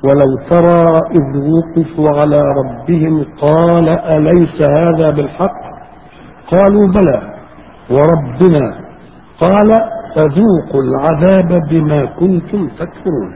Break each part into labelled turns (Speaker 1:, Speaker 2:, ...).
Speaker 1: ولو ترى إذ وقفوا على ربهم قال أليس هذا بالحق قالوا بلى وربنا قال فذوقوا العذاب بما كنتم تكفرون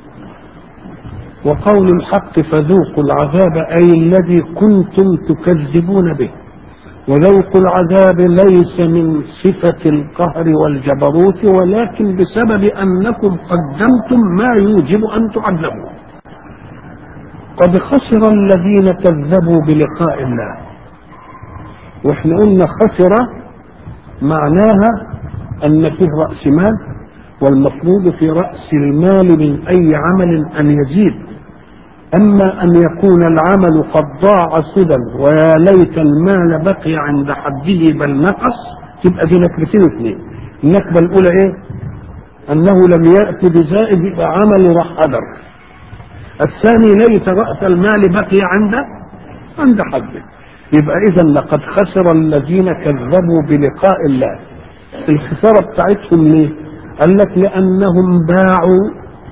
Speaker 1: وقول الحق فذوقوا العذاب أي الذي كنتم تكذبون به وذوق العذاب ليس من صفة القهر والجبروت ولكن بسبب أنكم قدمتم ما يوجب أن تعذبوا قد خسر الذين كذبوا بلقاء الله واحنا قلنا خسر معناها أن فيه رأس مال والمفروض في رأس المال من أي عمل أن يزيد أما أن يكون العمل قد ضاع سدى ويا ليت المال بقي عند حده بل نقص تبقى دي نكبتين اثنين النكبة الأولى إيه؟ أنه لم يأتي بزائد يبقى عمله راح هدر الثاني ليت رأس المال بقي عند عند حده يبقى إذا لقد خسر الذين كذبوا بلقاء الله الخسارة بتاعتهم ليه؟ قال لك لأنهم باعوا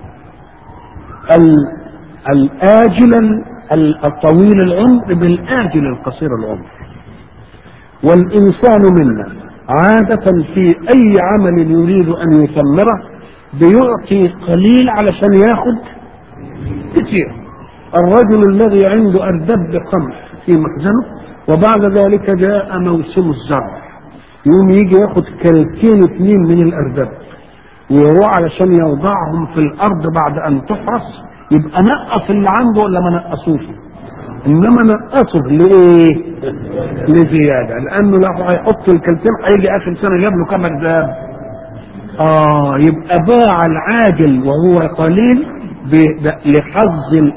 Speaker 1: الآجل الطويل العمر بالآجل القصير العمر والإنسان منا عادة في أي عمل يريد أن يثمره بيعطي قليل علشان ياخد كتير الرجل الذي عنده أردب قمح في مخزنه وبعد ذلك جاء موسم الزرع يوم يجي ياخد كلتين اثنين من الأردب ويروح علشان يوضعهم في الأرض بعد أن تحرس يبقى نقص اللي عنده ولا ما نقصوش انما نقصه لايه لزياده لانه لو هيحط الكلتين هيجي اخر سنه جاب له كام ارزاب اه يبقى باع العاجل وهو قليل لحظ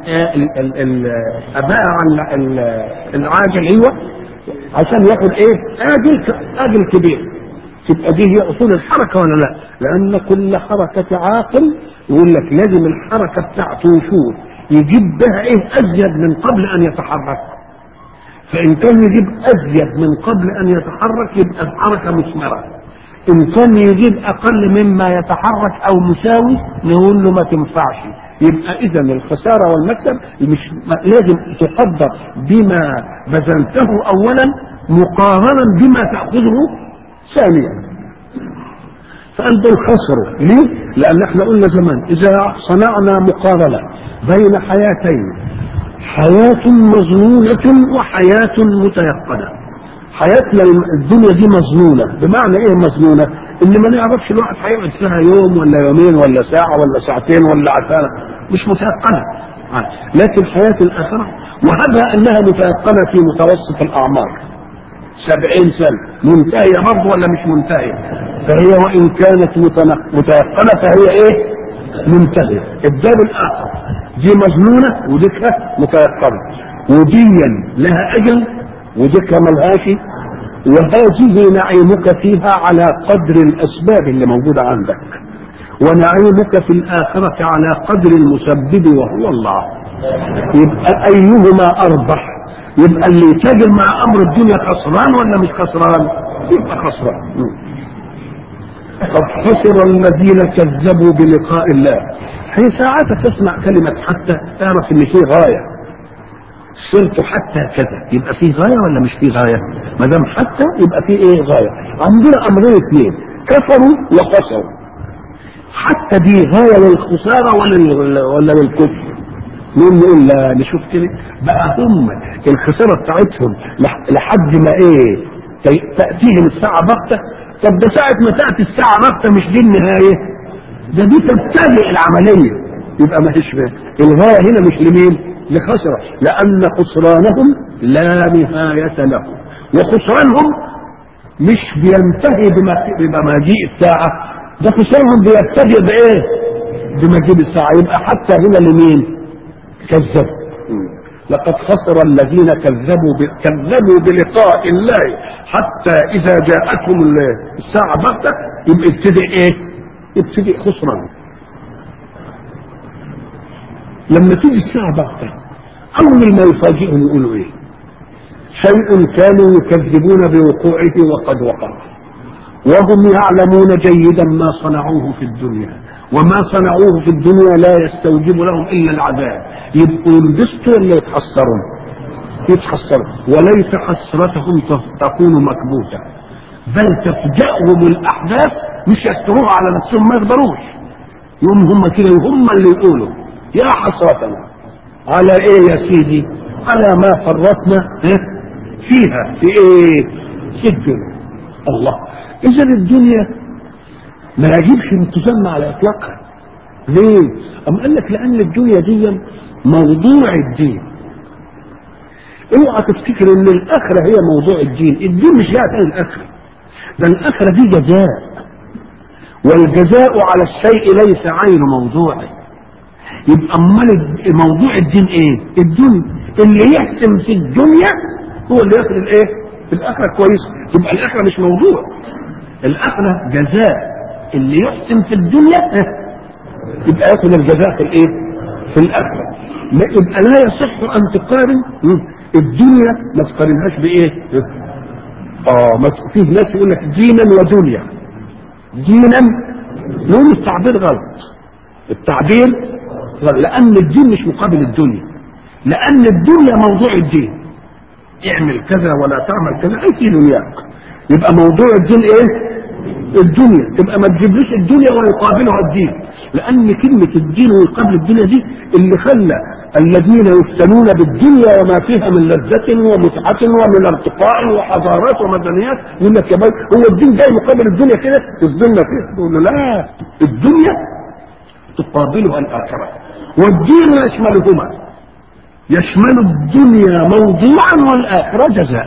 Speaker 1: باع العاجل ايوه عشان ياخد ايه اجل اجل كبير تبقى دي هي اصول الحركه ولا لا؟ لان كل حركه عاقل يقول لك لازم الحركه بتاعته يشوف يجيب بها ايه ازيد من قبل ان يتحرك. فان كان يجيب ازيد من قبل ان يتحرك يبقى الحركه مثمره. ان كان يجيب اقل مما يتحرك او مساوي نقول له ما تنفعش. يبقى اذا الخساره والمكسب مش لازم تقدر بما بذلته اولا مقارنا بما تاخذه ثانيا فقال دول خسروا ليه؟ لأن احنا قلنا زمان إذا صنعنا مقارنة بين حياتين حياة مظنونة وحياة متيقنة حياتنا الدنيا دي مظنونة بمعنى ايه مظنونة؟ ان ما نعرفش الواحد هيقعد فيها يوم ولا يومين ولا ساعة ولا ساعتين ولا عشانة مش متيقنة لكن حياة الآخرة وهذا أنها متيقنة في متوسط الأعمار سبعين سنة منتهية برضه ولا مش منتهية فهي وإن كانت متيقنة فهي إيه منتهية الدار الآخر دي مجنونة وديك متيقنة وديا لها أجل وديك ملهاش وهذه نعيمك فيها على قدر الأسباب اللي موجودة عندك ونعيمك في الآخرة على قدر المسبب وهو الله يبقى أيهما أربح يبقى اللي يتاجر مع امر الدنيا خسران ولا مش خسران؟ يبقى خسران. قد خسر الذين كذبوا بلقاء الله. هي ساعات تسمع كلمة حتى تعرف ان في غاية. صرت حتى كذا يبقى في غاية ولا مش في غاية؟ ما دام حتى يبقى في ايه غاية؟ عندنا امرين اثنين كفروا وخسروا. حتى دي غاية للخسارة ولا ولا للكفر؟ نقول نقول لا نشوف كده بقى هم الخساره بتاعتهم لحد ما ايه تاتيهم الساعه بغته طب ده ساعه ما تاتي الساعه بغته مش دي النهايه ده دي تبتدئ العمليه يبقى ما فيش الغايه هنا مش لمين؟ لخسره لان خسرانهم لا نهايه له وخسرانهم مش بينتهي بمجيء الساعه ده خسرانهم بيبتدئ بايه؟ بمجيء الساعه يبقى حتى هنا لمين؟ كذبوا لقد خسر الذين كذبوا ب... كذبوا بلقاء الله حتى اذا جاءتهم الساعه بغته يبقى يبتدئ ايه؟ يبتدئ خسران لما تيجي الساعه بغته اول ما يفاجئهم يقولوا ايه؟ شيء كانوا يكذبون بوقوعه وقد وقع وهم يعلمون جيدا ما صنعوه في الدنيا وما صنعوه في الدنيا لا يستوجب لهم الا العذاب يبقوا ينبسطوا ولا يتحسروا يتحسروا وليس حسرتهم تكون مكبوته بل تفجأهم الاحداث مش يستروها على نفسهم ما يقدروش يوم هم كده وهم اللي يقولوا يا حسرتنا على ايه يا سيدي على ما فرطنا فيها في ايه في الدنيا الله اذا الدنيا ما يجبش انتزامنا على اطلاقها ليه ام قال لك لان الدنيا دي موضوع الدين اوعى تفتكر ان الاخره هي موضوع الدين الدين مش جاء عن الاخره ده الاخره دي جزاء والجزاء على الشيء ليس عين موضوعه يبقى امال موضوع الدين ايه الدنيا اللي يحسم في الدنيا هو اللي ياخد الايه في الاخره كويس يبقى الاخره مش موضوع الاخره جزاء اللي يحسن في الدنيا يبقى ياخد الجزاء في الايه في الاخره ما يبقى لا يصح ان تقارن الدنيا ما تقارنهاش بايه اه ما فيه ناس يقول لك دينا ودنيا دينا نقول التعبير غلط التعبير غلط لان الدين مش مقابل الدنيا لان الدنيا موضوع الدين اعمل كذا ولا تعمل كذا اي في دنياك يبقى موضوع الدين ايه الدنيا تبقى ما تجيبليش الدنيا ويقابلها الدين لان كلمه الدين ويقابل الدنيا دي اللي خلى الذين يفتنون بالدنيا وما فيها من لذة ومتعة ومن ارتقاء وحضارات ومدنيات يقول لك يا باي هو الدين جاي مقابل الدنيا كده تصدمنا فيه تقول له لا الدنيا تقابلها الآخرة والدين يشملهما يشمل الدنيا موضوعا والآخرة جزاء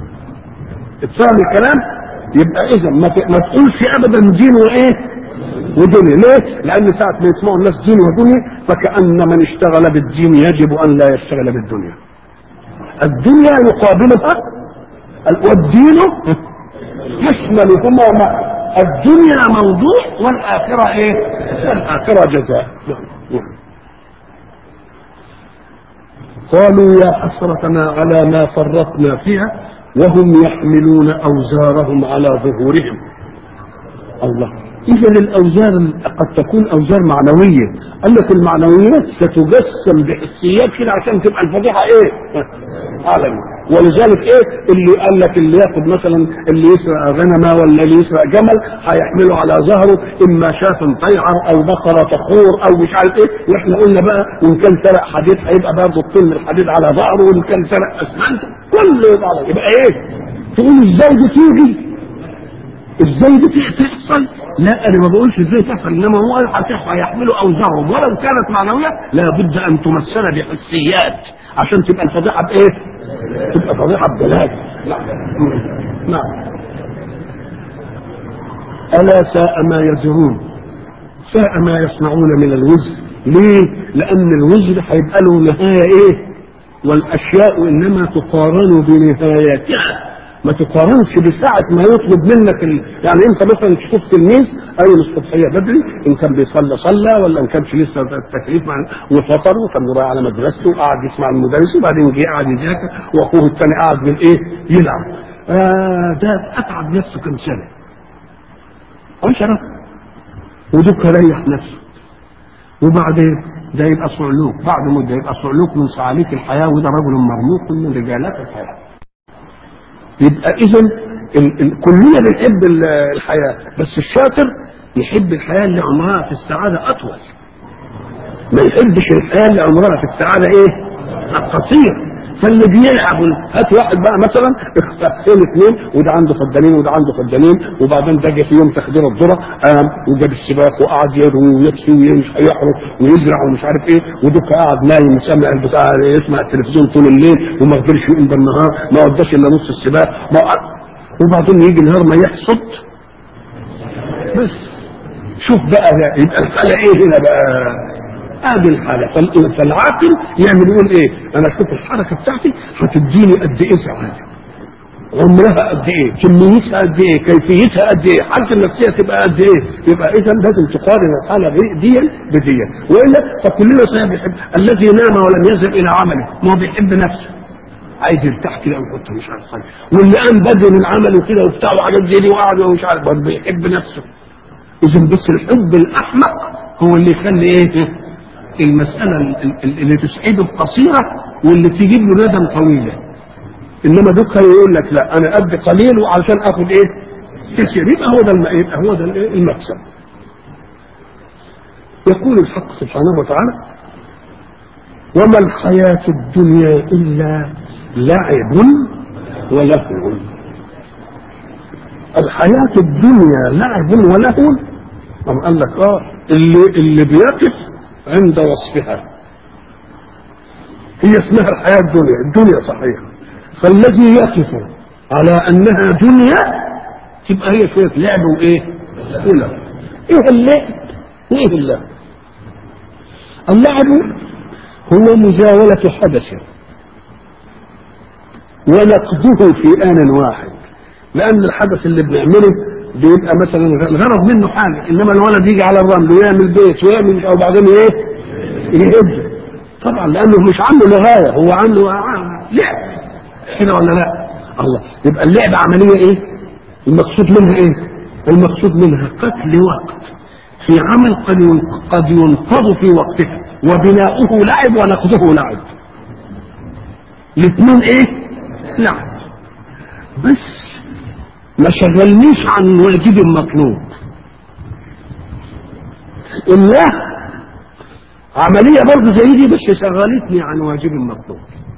Speaker 1: اتفهم الكلام يبقى اذا ما ما تقولش ابدا دين وايه ودنيا ليه لان ساعه ما يسمعوا الناس دين ودنيا فكان من اشتغل بالدين يجب ان لا يشتغل بالدنيا الدنيا يقابلها والدين يشملهما معا الدنيا موضوع والاخره ايه والاخره جزاء قالوا يا حسرتنا على ما فرطنا فيها وهم يحملون اوزارهم على ظهورهم الله اذا الاوزار قد تكون اوزار معنويه قال لك المعنويات ستجسم بحسيات كده عشان تبقى الفضيحه ايه عالمي ولذلك ايه اللي قال لك اللي ياخد مثلا اللي يسرق غنمه ولا اللي يسرق جمل هيحمله على ظهره اما شاة طيعه او بقره تخور او مش عارف ايه واحنا قلنا بقى وان كان سرق حديد هيبقى برضه الطن الحديد على ظهره وان كان سرق اسمنت كله يبقى يبقى ايه تقول ازاي دي تيجي ازاي دي تحصل لا انا ما بقولش ازاي تحصل انما هو هتحصل هيحملوا اوزارهم ولو كانت معنويه لابد ان تمثل بحسيات عشان تبقى الفضيحه بايه؟ تبقى فضيحه ببلاش نعم نعم الا ساء ما يزرون ساء ما يصنعون من الوزر ليه؟ لان الوزر هيبقى له نهايه ايه؟ والاشياء انما تقارن بنهايتها ما تقارنش بساعة ما يطلب منك ال... يعني انت مثلا تشوف تلميذ قايم الصبحية بدري ان كان بيصلى صلى ولا ان كانش لسه التكليف مع وفطر وكان رايح على مدرسته وقعد يسمع المدرس وبعدين جه قعد يذاكر واخوه الثاني قعد بالايه يلعب آه ده اتعب نفسه كم سنة عشرة ودك ريح نفسه وبعدين ده يبقى صعلوك بعد مدة يبقى صعلوك من صعاليك الحياة وده رجل مرموق من رجالات الحياة يبقى اذا كلنا بنحب الحياه بس الشاطر يحب الحياه اللي عمرها في السعاده اطول ما يحبش الحياه اللي عمرها في السعاده ايه القصير فاللي بيلعب هات واحد بقى مثلا اختين اثنين وده عنده فدانين وده عنده فدانين وبعدين ده جه في يوم تخدير الذره قام وجاب السباق وقعد يروي ويكسي ويحرق ويزرع ومش عارف ايه ودك قاعد نايم سامع البتاع يسمع التلفزيون طول الليل وما قدرش يقوم بالنهار ما وداش الا نص السباق ما وبعدين يجي النهار ما يحصد بس شوف بقى يبقى الحاله ايه هنا بقى ادي الحاله فالعاقل يعمل يقول ايه انا اشوف الحركه بتاعتي هتديني قد ايه سعاده عمرها قد ايه كميتها قد ايه كيفيتها قد ايه حالتي النفسيه تبقى قد ايه يبقى اذا لازم تقارن الحاله دي بدي والا فكلنا سيحب الذي نام ولم يذهب الى عمله ما هو بيحب نفسه عايز يرتاح كده ويحط مش عارف حاجه واللي قام بدري من عمله كده وبتاع وحاجات زي دي وقعد ومش عارف برضه بيحب نفسه اذا بس الحب الاحمق هو اللي يخلي ايه المساله ال- ال- اللي تسعده قصيره واللي تجيب له ندم طويله انما دوك يقول لك لا انا ادي قليل وعشان اخد ايه كثير يبقى هو ده الم- يبقى هو ده الإيه؟ المكسب يقول الحق سبحانه وتعالى وما الحياة الدنيا إلا لعب ولهو الحياة الدنيا لعب ولهو أم قال لك آه اللي اللي بيقف عند وصفها هي اسمها الحياة الدنيا الدنيا صحيح فالذي يقف على أنها دنيا تبقى هي شوية لعب وإيه؟ ولهو إيه اللعب؟ وإيه اللهو؟ اللعب هو مزاولة حدث ونقضه في آن واحد لأن الحدث اللي بنعمله بيبقى مثلا الغرض منه حاجة إنما الولد يجي على الرمل ويعمل بيت ويعمل مش- أو بعدين إيه يهد طبعا لأنه مش عنده لغاية هو عنده لعب كده ولا لا الله يبقى اللعب عملية إيه المقصود منها إيه المقصود منها قتل وقت في عمل قد ين- قد ينقض في وقته وبناؤه لعب ونقضه لعب الاثنين ايه لعب بس ما شغلنيش عن واجب مطلوب الله عملية برضه زي دي بس شغلتني عن واجب مطلوب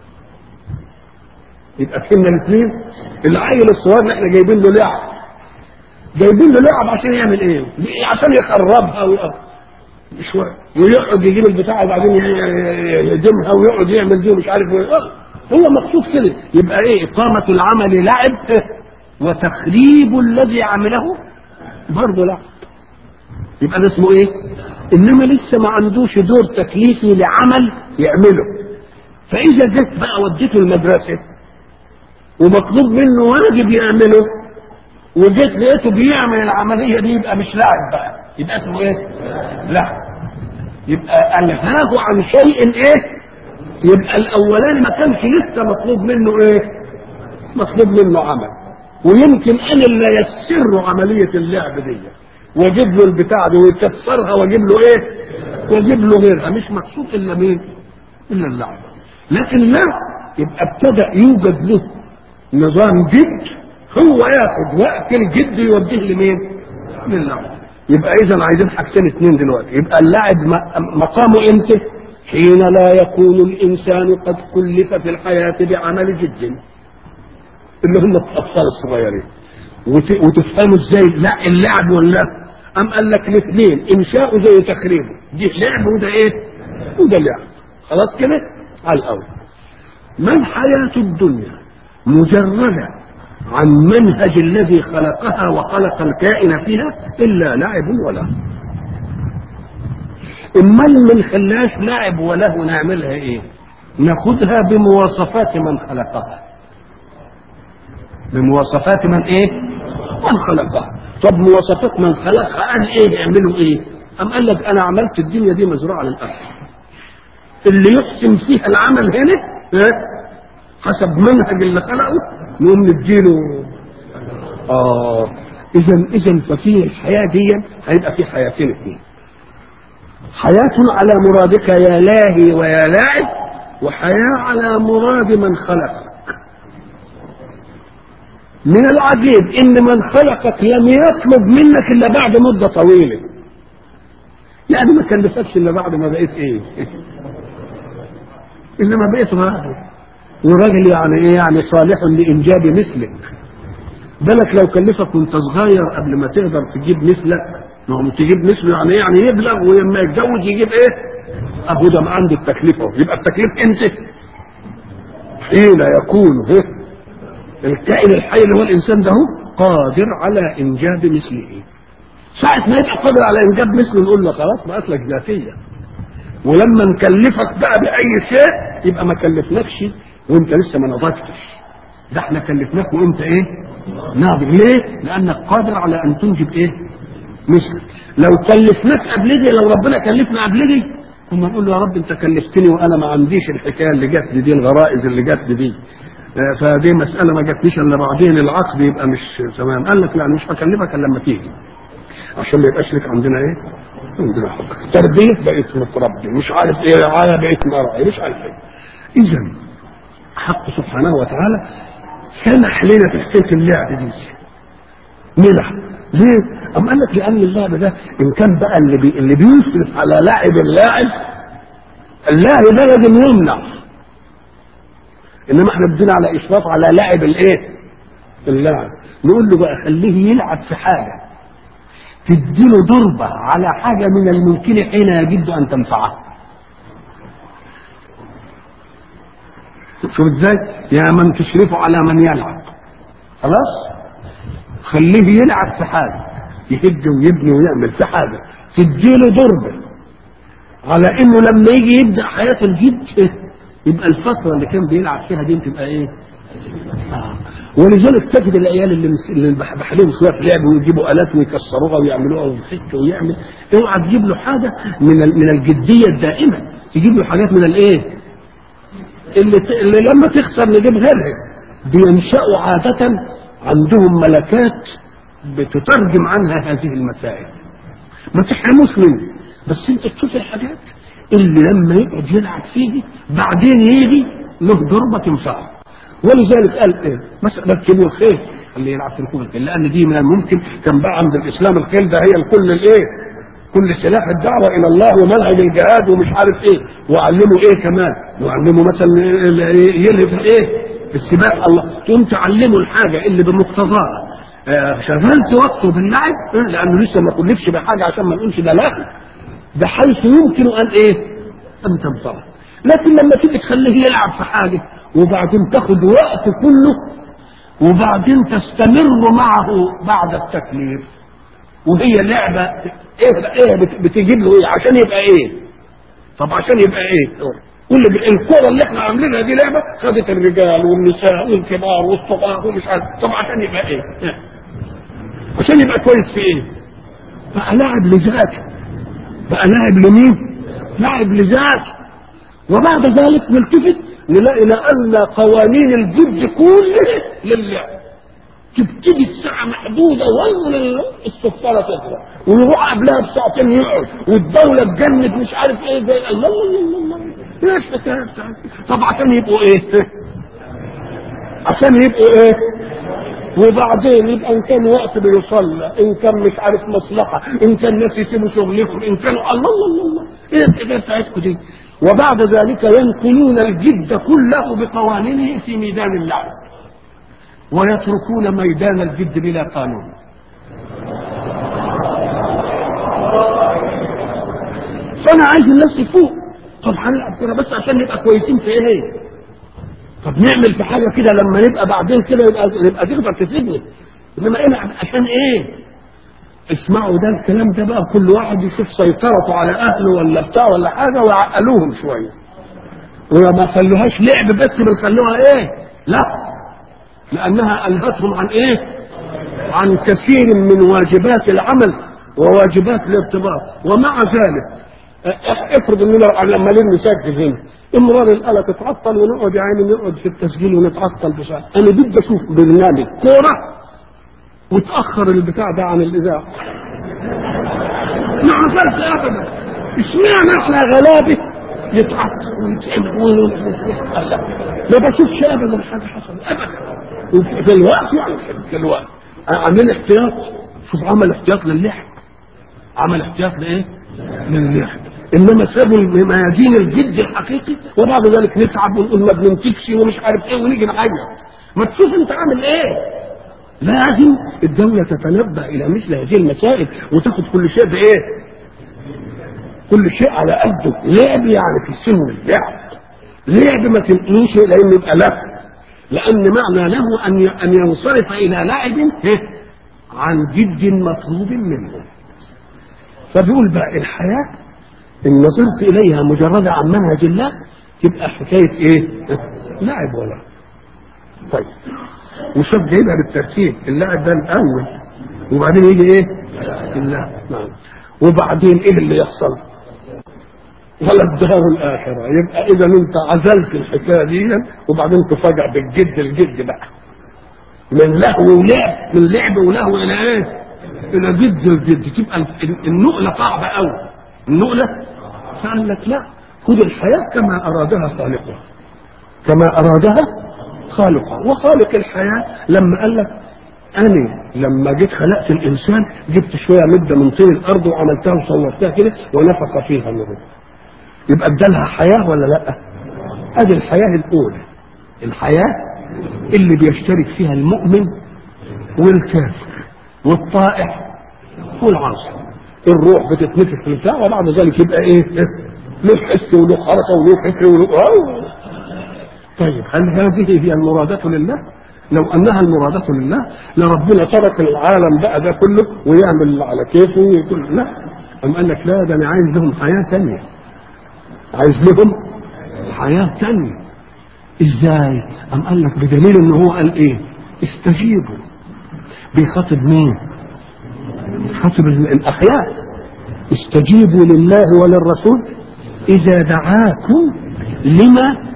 Speaker 1: يبقى فهمنا الاثنين العيل الصغير اللي احنا جايبين له لعب جايبين له لعب عشان يعمل ايه؟ عشان يخربها ويقف شويه ويقعد يجيب البتاع وبعدين ي- ي- يدمها ويقعد يعمل دي ومش عارف ايه آه، هو مقصود كده يبقى ايه إقامة العمل لعب إيه؟ وتخريب الذي عمله برضه لعب يبقى ده اسمه ايه؟ انما لسه ما عندوش دور تكليفي لعمل يعمله فاذا جت بقى وديته المدرسه ومطلوب منه واجب يعمله وجيت لقيته بيعمل العمليه دي يبقى مش لاعب بقى يبقى اسمه ايه؟ لا يبقى الهاه عن شيء ايه؟ يبقى الاولاني ما كانش لسه مطلوب منه ايه؟ مطلوب منه عمل ويمكن انا اللي يسر عمليه اللعب دي واجيب له البتاع دي ويكسرها واجيب له ايه؟ واجيب له غيرها مش مقصود الا مين؟ الا اللعب لكن لا يبقى ابتدأ يوجد له نظام جد هو ياخد وقت الجد يوديه لمين؟ للعب يبقى اذا عايزين حاجتين اثنين دلوقتي يبقى اللاعب م- مقامه امتى؟ حين لا يكون الانسان قد كلف في الحياه بعمل جد اللي هم الاطفال الصغيرين وت- وتفهموا ازاي لا اللعب ولا ام قال لك الاثنين انشاؤه زي تخريبه دي لعب وده ايه؟ وده لعب خلاص كده؟ على الاول ما الحياه الدنيا مجرده عن منهج الذي خلقها وخلق الكائن فيها الا لعب وله اما اللي ما نخليهاش لعب وله نعملها ايه ناخدها بمواصفات من خلقها بمواصفات من ايه من خلقها طب مواصفات من خلقها قال ايه يعملوا ايه ام قال لك انا عملت الدنيا دي مزروعه للاخر اللي يحسن فيها العمل هنا ها؟ حسب منهج اللي خلقه نقوم نديله اه اذا اذا ففي الحياه دي هيبقى في حياتين اثنين حياة على مرادك يا لاهي ويا لاعب وحياة على مراد من خلقك من العجيب ان من خلقك لم يطلب منك الا بعد مدة طويلة يعني ما كلفكش الا بعد ما بقيت ايه انما بقيت راجل وراجل يعني ايه يعني صالح لانجاب مثلك بالك لو كلفك وانت صغير قبل ما تقدر تجيب مثلك ما هو تجيب مثله يعني ايه يعني يبلغ ولما يتجوز يجيب ايه ابو ده ما عنده التكليف اهو يبقى التكليف امتى حين يكون هه الكائن الحي اللي هو الانسان ده هو قادر على انجاب مثله ساعة ما يبقى قادر على انجاب مثله نقول له خلاص بقت لك ذاتية ولما نكلفك بقى بأي شيء يبقى ما كلفناكش وانت لسه ما نضجتش ده احنا كلفناك وانت ايه؟ ناضج ليه؟ لانك قادر على ان تنجب ايه؟ مثلك لو كلفناك قبل دي لو ربنا كلفنا قبل دي كنا نقول له يا رب انت كلفتني وانا ما عنديش الحكايه اللي جت لي دي الغرائز اللي جت لي دي آه، فدي مساله ما جاتليش الا بعدين العقد يبقى مش تمام قال لك لا أنا مش هكلفك الا لما تيجي عشان ما يبقاش لك عندنا ايه عندنا حكم تربيه بقيت متربي مش عارف ايه رعايه بقيت مرعي مش عارف ايه اذا حق سبحانه وتعالى سمح لنا في حكايه اللعب دي نلعب ليه؟ أم قال لك لأن اللعب ده إن كان بقى اللي بي اللي بيسرف على لاعب اللاعب اللاعب ده لازم يمنع إنما إحنا بدينا على إشراف على لاعب الإيه؟ اللاعب نقول له بقى خليه يلعب في حاجة تديله ضربة على حاجة من الممكن حين يجد أن تنفعه شوف ازاي يا من تشرفه على من يلعب خلاص خليه يلعب في حاجه يهد ويبني ويعمل في حاجه تديله ضربه على انه لما يجي يبدا حياه الجد يبقى الفتره اللي كان بيلعب فيها دي تبقى ايه؟ آه. ولذلك تجد العيال اللي مس... اللي بح لهم شويه لعب ويجيبوا الات ويكسروها ويعملوها ويفك ويعمل اوعى تجيب له حاجه من ال... من الجديه الدائمه تجيب له حاجات من الايه؟ اللي, ت... اللي لما تخسر نجيب غيرها بينشأوا عادة عندهم ملكات بتترجم عنها هذه المسائل ما تحرموش منه بس انت تشوف الحاجات اللي لما يقعد يلعب فيه بعدين يجي له ضربة تنفعه ولذلك قال ايه مثلا ركبوا الخيل اللي يلعب في ركوب الخيل لان دي من الممكن كان بقى عند الاسلام الخيل ده هي الكل الايه كل سلاح الدعوه الى الله ومنهج الجهاد ومش عارف ايه وعلموا ايه كمان وعلموا مثلا يلهب ايه السباق الله تقوم تعلمه الحاجه اللي بمقتضاها آه شغلت وقته باللعب آه لانه لسه ما كلفش بحاجه عشان ما نقولش ده لا بحيث يمكن ان ايه؟ ان تنفعه لكن لما تيجي تخليه يلعب في حاجه وبعدين تاخد وقت كله وبعدين تستمر معه بعد التكليف وهي لعبه ايه ايه بتجيب له ايه عشان يبقى ايه؟ طب عشان يبقى ايه؟ كل الكرة اللي احنا عاملينها دي لعبة خدت الرجال والنساء والكبار والصغار ومش عارف طب عشان يبقى ايه؟ عشان يبقى كويس في ايه؟ بقى لاعب لذاته بقى لاعب لمين؟ لاعب لذاته وبعد ذلك نلتفت نلاقي نقلنا قوانين الجد كله للعب تبتدي الساعة محدودة وين الصفارة تطلع ويروح قبلها بساعتين يقعد والدولة تجند مش عارف ايه زي الله الله الله الله ايش الحكاية بتاعتك طب عشان يبقوا ايه؟ عشان يبقوا ايه؟ وبعدين يبقى ان كان وقت بيصلى ان كان مش عارف مصلحة ان كان ناس يسيبوا شغلكم ان كانوا الله الله الله ايه الحكاية بتاعتكم دي؟ وبعد ذلك ينقلون الجد كله بقوانينه في ميدان اللعب ويتركون ميدان الجد بلا قانون فانا عايز الناس يفوق طب هنلعب كده بس عشان نبقى كويسين في ايه طب نعمل في حاجه كده لما نبقى بعدين كده يبقى يبقى تقدر تفيدني انما العب عشان ايه اسمعوا ده الكلام ده بقى كل واحد يشوف سيطرته على اهله ولا بتاع ولا حاجه ويعقلوهم شويه وما خلوهاش لعب بس بنخلوها ايه لا لانها الهتهم عن ايه عن كثير من واجبات العمل وواجبات الارتباط ومع ذلك افرض اننا لما نسجل هنا امرار الاله تتعطل ونقعد يا عيني نقعد في التسجيل ونتعطل بشكل انا بدي اشوف برنامج كوره وتاخر البتاع ده عن الاذاعه ما حصلش ابدا اشمعنى احنا غلابه يتعطل ويتعمل ما بشوفش ابدا حاجه حصل ابدا وفي الوقت يعني في الوقت عاملين احتياط شوف عمل احتياط للحم عمل احتياط لايه؟ للحم انما سابوا ميادين الجد الحقيقي وبعد ذلك نتعب ونقول ما بننتجش ومش عارف ايه ونيجي نعيط ما تشوف انت عامل ايه لازم الدولة تتنبه إلى مثل هذه المسائل وتاخد كل شيء بإيه؟ كل شيء على قده، لعب يعني في سن اللعب. لعب ما تنقلوش لأن يبقى له. لأن معنى له أن أن ينصرف إلى لاعب عن جد مطلوب منه. فبيقول بقى الحياة إن نظرت إليها مجردة عن منهج الله تبقى حكاية إيه؟ لعب ولا طيب وشوف جايبها بالترتيب اللاعب ده الاول وبعدين يجي ايه اللاعب نعم وبعدين ايه اللي يحصل ولا الدار الاخره يبقى اذا انت عزلت الحكايه دي وبعدين تفاجئ بالجد الجد بقى من لهو ولعب من لعب ولهو الى ايه الى جد الجد تبقى ال- النقله صعبه قوي النقله فقال لك لا خذ الحياه كما ارادها خالقها كما ارادها خالقها وخالق الحياه لما قال لك انا لما جيت خلقت الانسان جبت شويه مده من طين الارض وعملتها وصورتها كده ونفخ فيها من روح يبقى ادالها حياه ولا لا؟ ادي الحياه الاولى الحياه اللي بيشترك فيها المؤمن والكافر والطائع والعاصي الروح بتتنفخ في البتاع وبعد ذلك يبقى ايه؟ له حس وله حركه وله فكر وله أوه. طيب هل هذه هي المرادة لله؟ لو انها المرادة لله لربنا ترك العالم بقى ده كله ويعمل على كيفه ويقول لا أم قال لك لا ده انا عايز لهم حياة تانية عايز لهم حياة تانية ازاي؟ أم قال لك بدليل ان هو قال ايه؟ استجيبوا بيخاطب مين؟ بيخاطب الاحياء استجيبوا لله وللرسول اذا دعاكم لما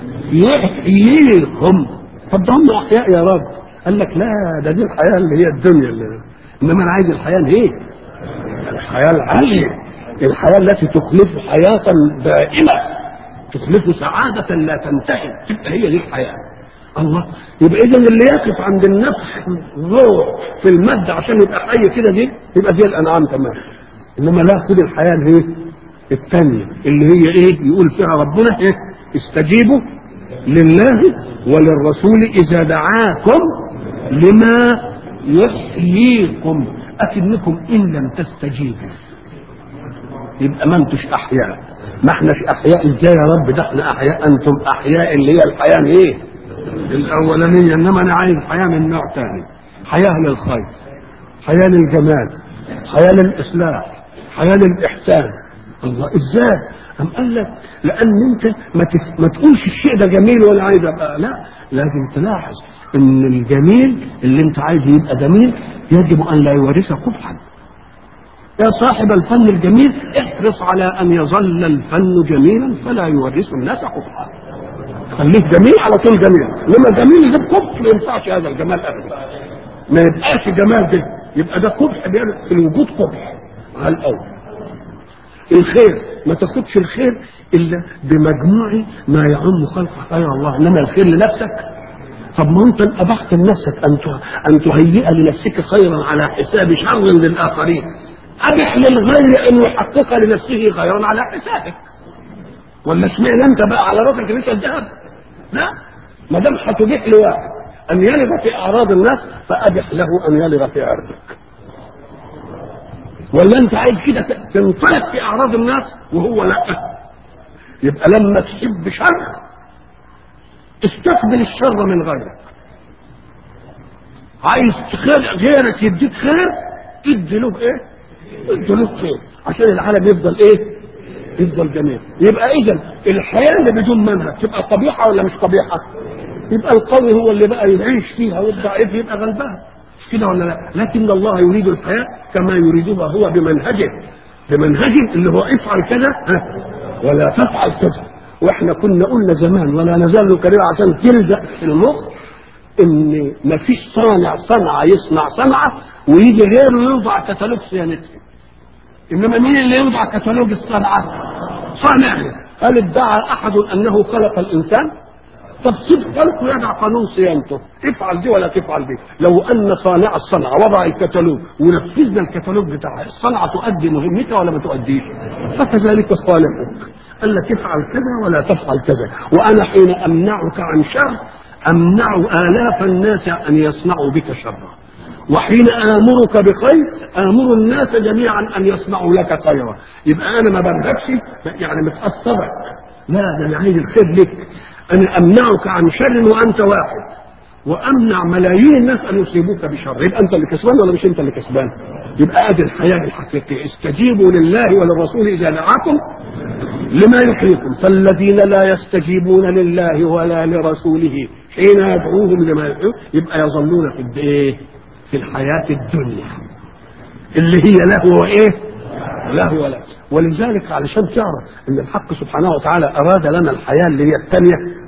Speaker 1: يحييكم طب ده هم احياء يا رب قال لك لا ده دي الحياه اللي هي الدنيا اللي انما انا عايز الحياه الايه؟ الحياه العاليه الحياه التي تخلف حياه دائمه تخلف سعاده لا تنتهي تبقى هي دي الحياه الله يبقى اذا اللي يقف عند النفس روح في الماده عشان يبقى حي كده دي يبقى زي الانعام تمام انما لا خد الحياه اللي هي الثانيه اللي هي ايه يقول فيها ربنا ايه استجيبوا لله وللرسول اذا دعاكم لما يحييكم اكنكم ان لم تستجيبوا يبقى ما انتوش احياء ما احناش احياء ازاي يا رب ده احنا احياء انتم احياء اللي هي الحياه ايه الاولانيه انما انا عايز حياه من نوع ثاني حياه للخير حياه للجمال حياه للاصلاح حياه للاحسان الله ازاي أم قال لك لأن أنت ما, تف... ما تقولش الشيء ده جميل ولا عايز أبقى لا لازم تلاحظ إن الجميل اللي أنت عايز يبقى جميل يجب أن لا يورث قبحا يا صاحب الفن الجميل احرص على أن يظل الفن جميلا فلا يورث الناس قبحا خليك جميل على طول جميل لما جميل يجيب قبح ما ينفعش هذا الجمال أبدا ما يبقاش جمال ده يبقى ده قبح في الوجود قبح على الأول الخير ما تاخدش الخير الا بمجموع ما يعم خلق خير الله انما الخير لنفسك طب ما انت ابحت لنفسك ان ان تهيئ لنفسك خيرا على حساب شر للاخرين ابح للغير ان يحقق لنفسه خيرا على حسابك ولا اشمعنى انت بقى على راسك لسه الذهب لا ما دام هتبيح لواحد ان يلغ في اعراض الناس فابح له ان يلغ في عرضك ولا انت عايز كده تنطلق في اعراض الناس وهو لا يبقى لما تحب شر استقبل الشر من غيرك عايز خير غيرك يديك خير ادي له ايه ادي له خير عشان العالم يفضل ايه يفضل جميل يبقى اذا الحياه اللي بدون منهج تبقى قبيحه ولا مش قبيحه يبقى القوي هو اللي بقى يعيش فيها والضعيف يبقى غلبان مش كده ولا لا لكن الله يريد الحياة كما يريدها هو بمنهجه بمنهجه اللي هو افعل كذا ولا تفعل كذا واحنا كنا قلنا زمان ولا نزال نكررها عشان تلزق في المخ ان ما فيش صانع صنعة يصنع صنعة ويجي غيره يوضع كتالوج صيانتها انما مين اللي يوضع كتالوج الصنعة صانع هل ادعى احد انه خلق الانسان طب سيب خلقه يدع قانون صيانته افعل دي ولا تفعل دي لو ان صانع الصنعه وضع الكتالوج ونفذنا الكتالوج بتاعها الصنعه تؤدي مهمتها ولا ما تؤديش فكذلك خالقك قال لك افعل كذا ولا تفعل كذا وانا حين امنعك عن شر امنع الاف الناس ان يصنعوا بك شرا وحين امرك بخير امر الناس جميعا ان يصنعوا لك خيرا يبقى انا ما برهبش يعني متاثرك لا ده انا عايز الخير لك أنا أمنعك عن شر وأنت واحد وأمنع ملايين الناس أن يصيبوك بشر يبقى أنت اللي كسبان ولا مش أنت اللي كسبان يبقى أدي الحياة الحقيقية استجيبوا لله وللرسول إذا دعاكم لما يحييكم فالذين لا يستجيبون لله ولا لرسوله حين يدعوهم لما يحييكم يبقى يظلون في الإيه؟ في الحياة الدنيا اللي هي له وإيه؟ له ولا ولذلك علشان تعرف ان الحق سبحانه وتعالى اراد لنا الحياه اللي هي الثانيه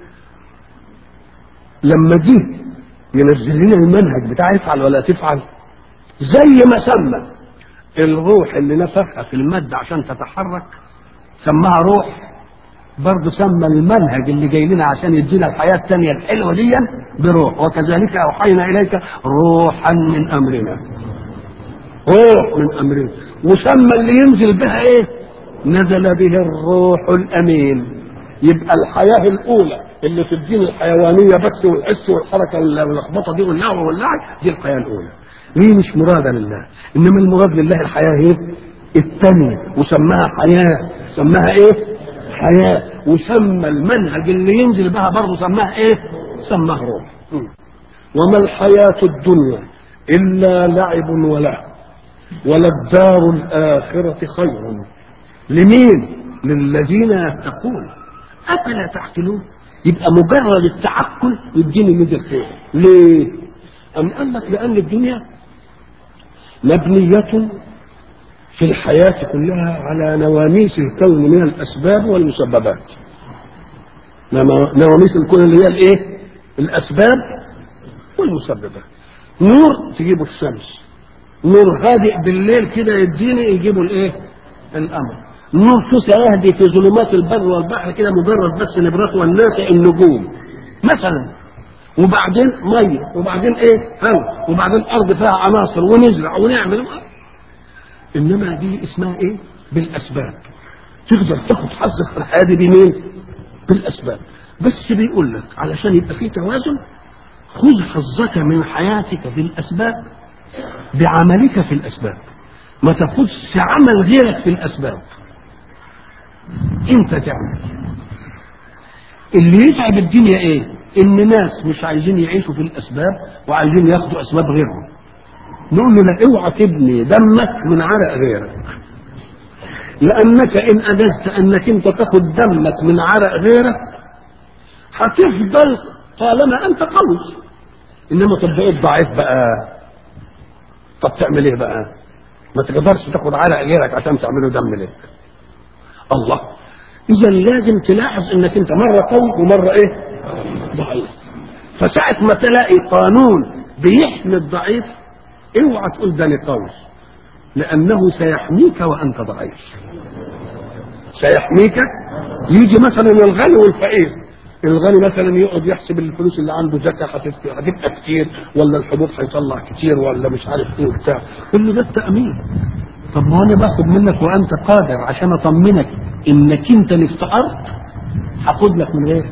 Speaker 1: لما جه ينزل لنا المنهج بتاع افعل ولا تفعل زي ما سمى الروح اللي نفخها في المادة عشان تتحرك سماها روح برضه سمى المنهج اللي جاي لنا عشان يدينا الحياة الثانية الحلوة دي بروح وكذلك أوحينا إليك روحا من أمرنا روح من أمرنا وسمى اللي ينزل بها إيه نزل به الروح الأمين يبقى الحياة الأولى اللي في الدين الحيوانية بس والحس والحركة واللخبطة دي واللهو واللعب دي الحياة الأولى دي مش مرادة لله إنما المراد لله الحياة إيه الثانية وسماها حياة سماها إيه حياة وسمى المنهج اللي ينزل بها برضه سماها ايه سماها روح وما الحياة الدنيا إلا لعب وله وللدار الآخرة خير لمين للذين يتقون أفلا تعقلون يبقى مجرد التعقل يديني من الخير ليه أم قال لك لأن الدنيا مبنية في الحياة كلها على نواميس الكون من الأسباب والمسببات نواميس الكون اللي هي الايه الأسباب والمسببات نور تجيبه الشمس نور هادئ بالليل كده يديني يجيبه الايه القمر نور شوسة يهدي في ظلمات البر والبحر كده مجرد بس نبرات والناس النجوم مثلا وبعدين ميه وبعدين ايه هواء وبعدين ارض فيها عناصر ونزرع ونعمل انما دي اسمها ايه بالاسباب تقدر تاخد حظك في الحياه دي بمين بالاسباب بس بيقول لك علشان يبقى في توازن خذ حظك من حياتك بالاسباب بعملك في الاسباب ما تاخذش عمل غيرك في الاسباب انت تعمل اللي يتعب الدنيا ايه ان ناس مش عايزين يعيشوا في الاسباب وعايزين ياخدوا اسباب غيرهم نقول له لا اوعى تبني دمك من عرق غيرك لانك ان اجزت انك انت تاخد دمك من عرق غيرك هتفضل طالما انت قوي انما طب بقيت ضعيف بقى طب تعمل ايه بقى ما تقدرش تاخد عرق غيرك عشان تعمله دم لك الله اذا لازم تلاحظ انك انت مره قوي ومره ايه ضعيف فساعة ما تلاقي قانون بيحمي الضعيف اوعى تقول ده قوي لانه سيحميك وانت ضعيف سيحميك يجي مثلا الغني والفقير الغني مثلا يقعد يحسب الفلوس اللي عنده زكاه هتبقى كتير ولا الحبوب هيطلع كتير ولا مش عارف ايه وبتاع كل ده التامين طب ما انا باخد منك وانت قادر عشان اطمنك انك انت اللي افتقرت هاخد لك من غيرك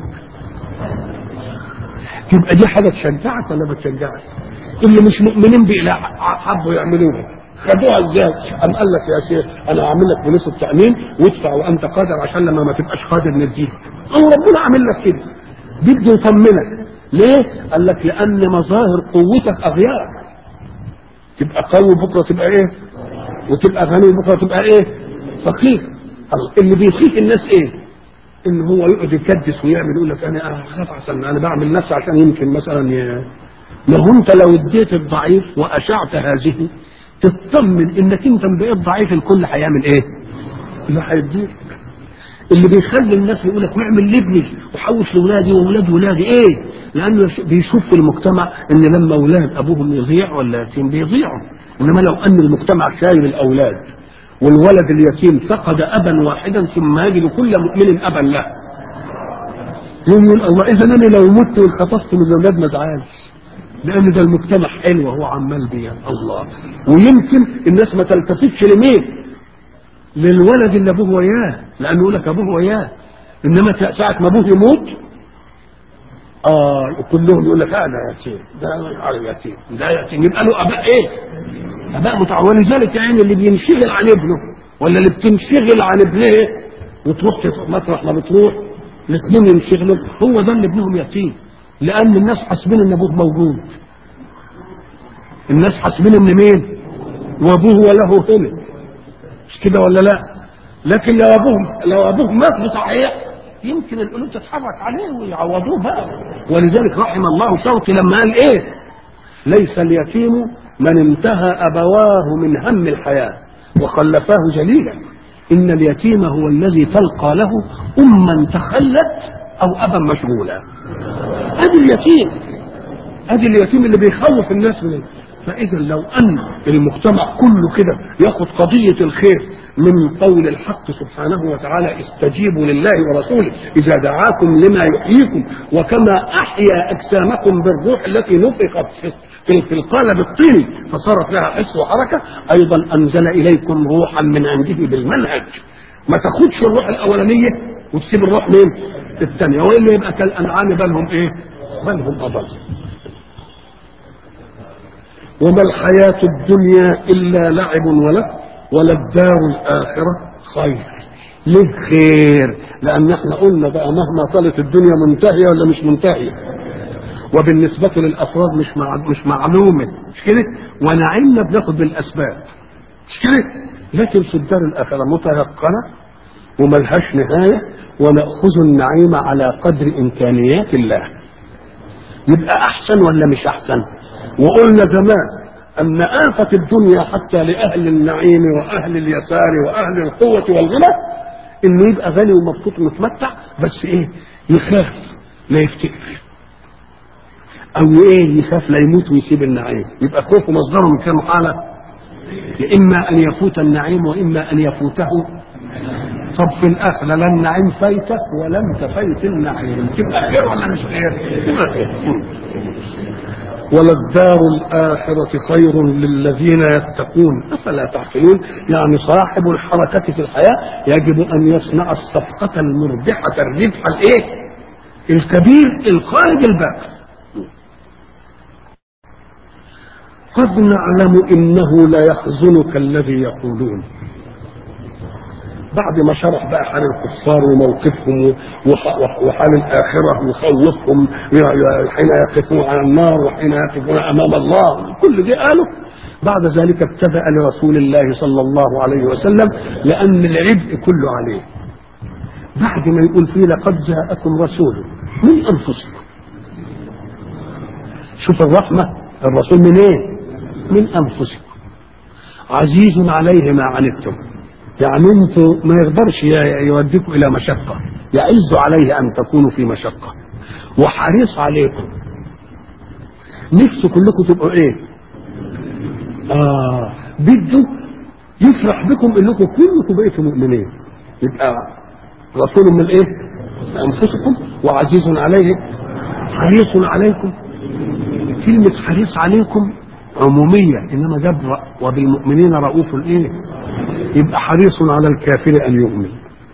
Speaker 1: تبقى دي حاجه تشجعك ولا ما تشجعك؟ اللي مش مؤمنين بإله حبوا يعملوها خدوها ازاي؟ قام قال لك يا شيخ انا هعمل لك فلوس التامين وادفع وانت قادر عشان لما ما تبقاش قادر نديك. هو ربنا عامل لك كده. بده يطمنك. ليه؟ قال لك لان مظاهر قوتك اغيار. تبقى قوي بكره تبقى ايه؟ وتبقى غني بكره تبقى ايه؟ فقير. اللي بيخيف الناس ايه؟ ان هو يقعد يكدس ويعمل يقول لك انا اخاف عشان انا بعمل نفسي عشان يمكن مثلا ي... ما هو انت لو اديت الضعيف واشعت هذه تطمن انك انت بقيت ضعيف الكل هيعمل ايه؟ اللي هيديك اللي بيخلي الناس يقول لك واعمل لابني وحوش لاولادي واولاد ولادي ايه؟ لانه بيشوف في المجتمع ان لما اولاد ابوهم يضيع ولا يتيم بيضيعوا انما لو ان المجتمع شايل الاولاد والولد اليتيم فقد ابا واحدا ثم يجد كل مؤمن ابا له يقول الله اذا انا لو مت وانخطفت من الاولاد ما ازعلش لان ده المجتمع حلو وهو عمال بيا الله ويمكن الناس ما تلتفتش لمين للولد اللي ابوه وياه لانه يقول لك ابوه وياه انما ساعه ما ابوه يموت اه كلهم يقول لك انا يتيم ده انا يتيم ده يتيم يبقى له اباء ايه؟ اباء متع ولذلك يعني اللي بينشغل عن ابنه ولا اللي بتنشغل عن ابنها وتروح مطرح ما بتروح الاثنين ينشغلوا هو ده اللي ابنهم يتيم لان الناس حاسبين ان ابوه موجود الناس حاسبين ان مين وابوه وله هنا مش كده ولا لا لكن لو ابوه لو ابوه مات صحيح يمكن القلوب تتحرك عليه ويعوضوه بقى ولذلك رحم الله شوقي لما قال ايه ليس اليتيم من انتهى ابواه من هم الحياه وخلفاه جليلا ان اليتيم هو الذي تلقى له اما تخلت او ابا مشغولا ادي اليتيم ادي اليتيم اللي بيخوف الناس من فإذا لو أن المجتمع كله كده ياخد قضية الخير من قول الحق سبحانه وتعالى استجيبوا لله ورسوله إذا دعاكم لما يحييكم وكما أحيا أجسامكم بالروح التي نفخت في في في القالب الطيني فصارت لها حس وحركة أيضا أنزل إليكم روحا من عنده بالمنهج ما تاخدش الروح الأولانية وتسيب الروح مين؟ الثانية وإلا يبقى كالأنعام بل هم إيه؟ بل هم أضل وما الحياة الدنيا إلا لعب وله وللدار الآخرة خير ليه خير لأن احنا قلنا بقى مهما طالت الدنيا منتهية ولا مش منتهية وبالنسبة للأفراد مش مع... مش معلومة مش كده ونعيمنا بناخد بالأسباب مش كده لكن في الدار الآخرة متيقنة وملهاش نهاية ونأخذ النعيم على قدر إمكانيات الله يبقى أحسن ولا مش أحسن وقلنا زمان أن آفة الدنيا حتى لأهل النعيم وأهل اليسار وأهل القوة والغنى إنه يبقى غني ومبسوط ومتمتع بس إيه يخاف لا يفتكر أو إيه يخاف لا يموت ويسيب النعيم يبقى خوفه مصدره من كام حالة إما أن يفوت النعيم وإما أن يفوته طب في الآخرة لا النعيم فايتك ولا أنت فايت النعيم تبقى خير ولا مش خير؟ تبقى خير وللدار الآخرة خير للذين يتقون أفلا تعقلون يعني صاحب الحركة في الحياة يجب أن يصنع الصفقة المربحة الربح الإيه؟ الكبير الخارج الباب قد نعلم إنه لا يحزنك الذي يقولون بعد ما شرح بقى حال الكفار وموقفهم وحال الآخرة يخوفهم حين يقفون على النار وحين يقفون أمام الله كل دي قالوا بعد ذلك ابتدأ لرسول الله صلى الله عليه وسلم لأن العبء كله عليه بعد ما يقول فيه لقد جاءكم رسول من أنفسكم شوف الرحمة الرسول من ايه من أنفسكم عزيز عليه ما عنتم يعني انتوا ما يقدرش يوديكم الى مشقه يعز عليه ان تكونوا في مشقه وحريص عليكم نفسه كلكم تبقوا ايه اه بده يفرح بكم انكم كلكم بقيتوا مؤمنين يبقى رسول من ايه انفسكم وعزيز عليه حريص عليكم كلمة حريص عليكم عمومية إنما جاب وبالمؤمنين رؤوف إيه يبقى حريص على الكافر أن يؤمن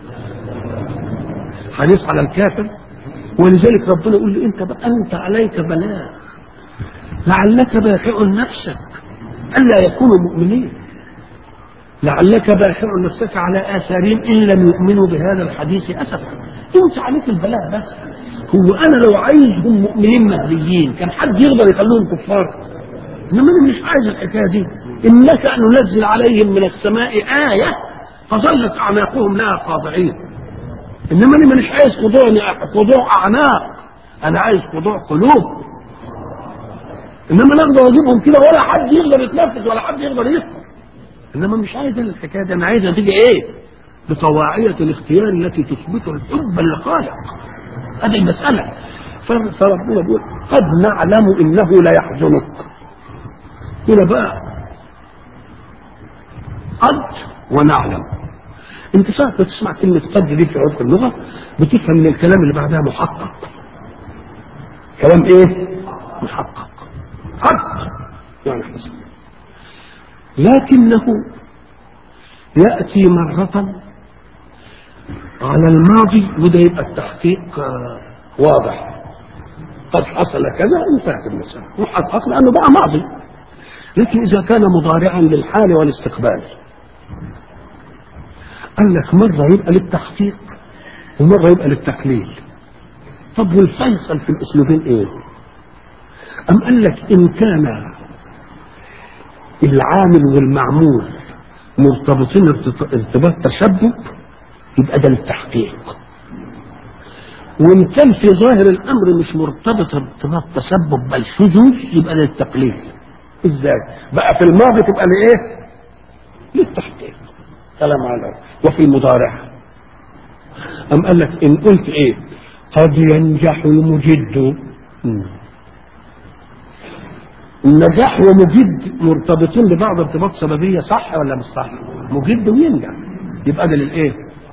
Speaker 1: حريص على الكافر ولذلك ربنا يقول له أنت بقى أنت عليك بلاغ لعلك باخع نفسك ألا يكونوا مؤمنين لعلك باخع نفسك على آثارهم إن لم يؤمنوا بهذا الحديث أسفا أنت عليك البلاغ بس هو أنا لو عايزهم مؤمنين مهديين كان حد يقدر يخليهم كفار انما انا مش عايز الحكايه دي انك ان ننزل عليهم من السماء ايه فظلت اعناقهم لها خاضعين انما انا مش عايز خضوع خضوع اعناق انا عايز خضوع قلوب انما انا اقدر اجيبهم كده ولا حد يقدر يتنفذ ولا حد يقدر يفهم انما مش عايز انا الحكايه دي انا عايزها تيجي ايه بطواعية الاختيار التي تثبت الحب للخالق هذه المسألة فربنا بيقول قد نعلم انه لا يحزنك هنا بقى قد ونعلم انت ساعة تسمع كلمة قد دي في عرف اللغة بتفهم من الكلام اللي بعدها محقق كلام ايه محقق قد يعني حسن لكنه يأتي مرة على الماضي وده يبقى التحقيق واضح قد حصل كذا انتهت المسألة محقق لأنه بقى ماضي لكن إذا كان مضارعا للحال والاستقبال قال لك مرة يبقى للتحقيق ومرة يبقى للتقليل طب والفيصل في الأسلوبين إيه؟ أم قال لك إن كان العامل والمعمول مرتبطين ارتباط تشبب يبقى ده للتحقيق وإن كان في ظاهر الأمر مش مرتبط ارتباط تسبب بل شذوذ يبقى للتقليل ازاي بقى في الماضي تبقى لايه للتحقيق كلام على وفي المضارع ام قال لك ان قلت ايه قد ينجح المجد النجاح ومجد مرتبطين ببعض ارتباط سببيه صح ولا مش صح؟ مجد وينجح يبقى ده للايه؟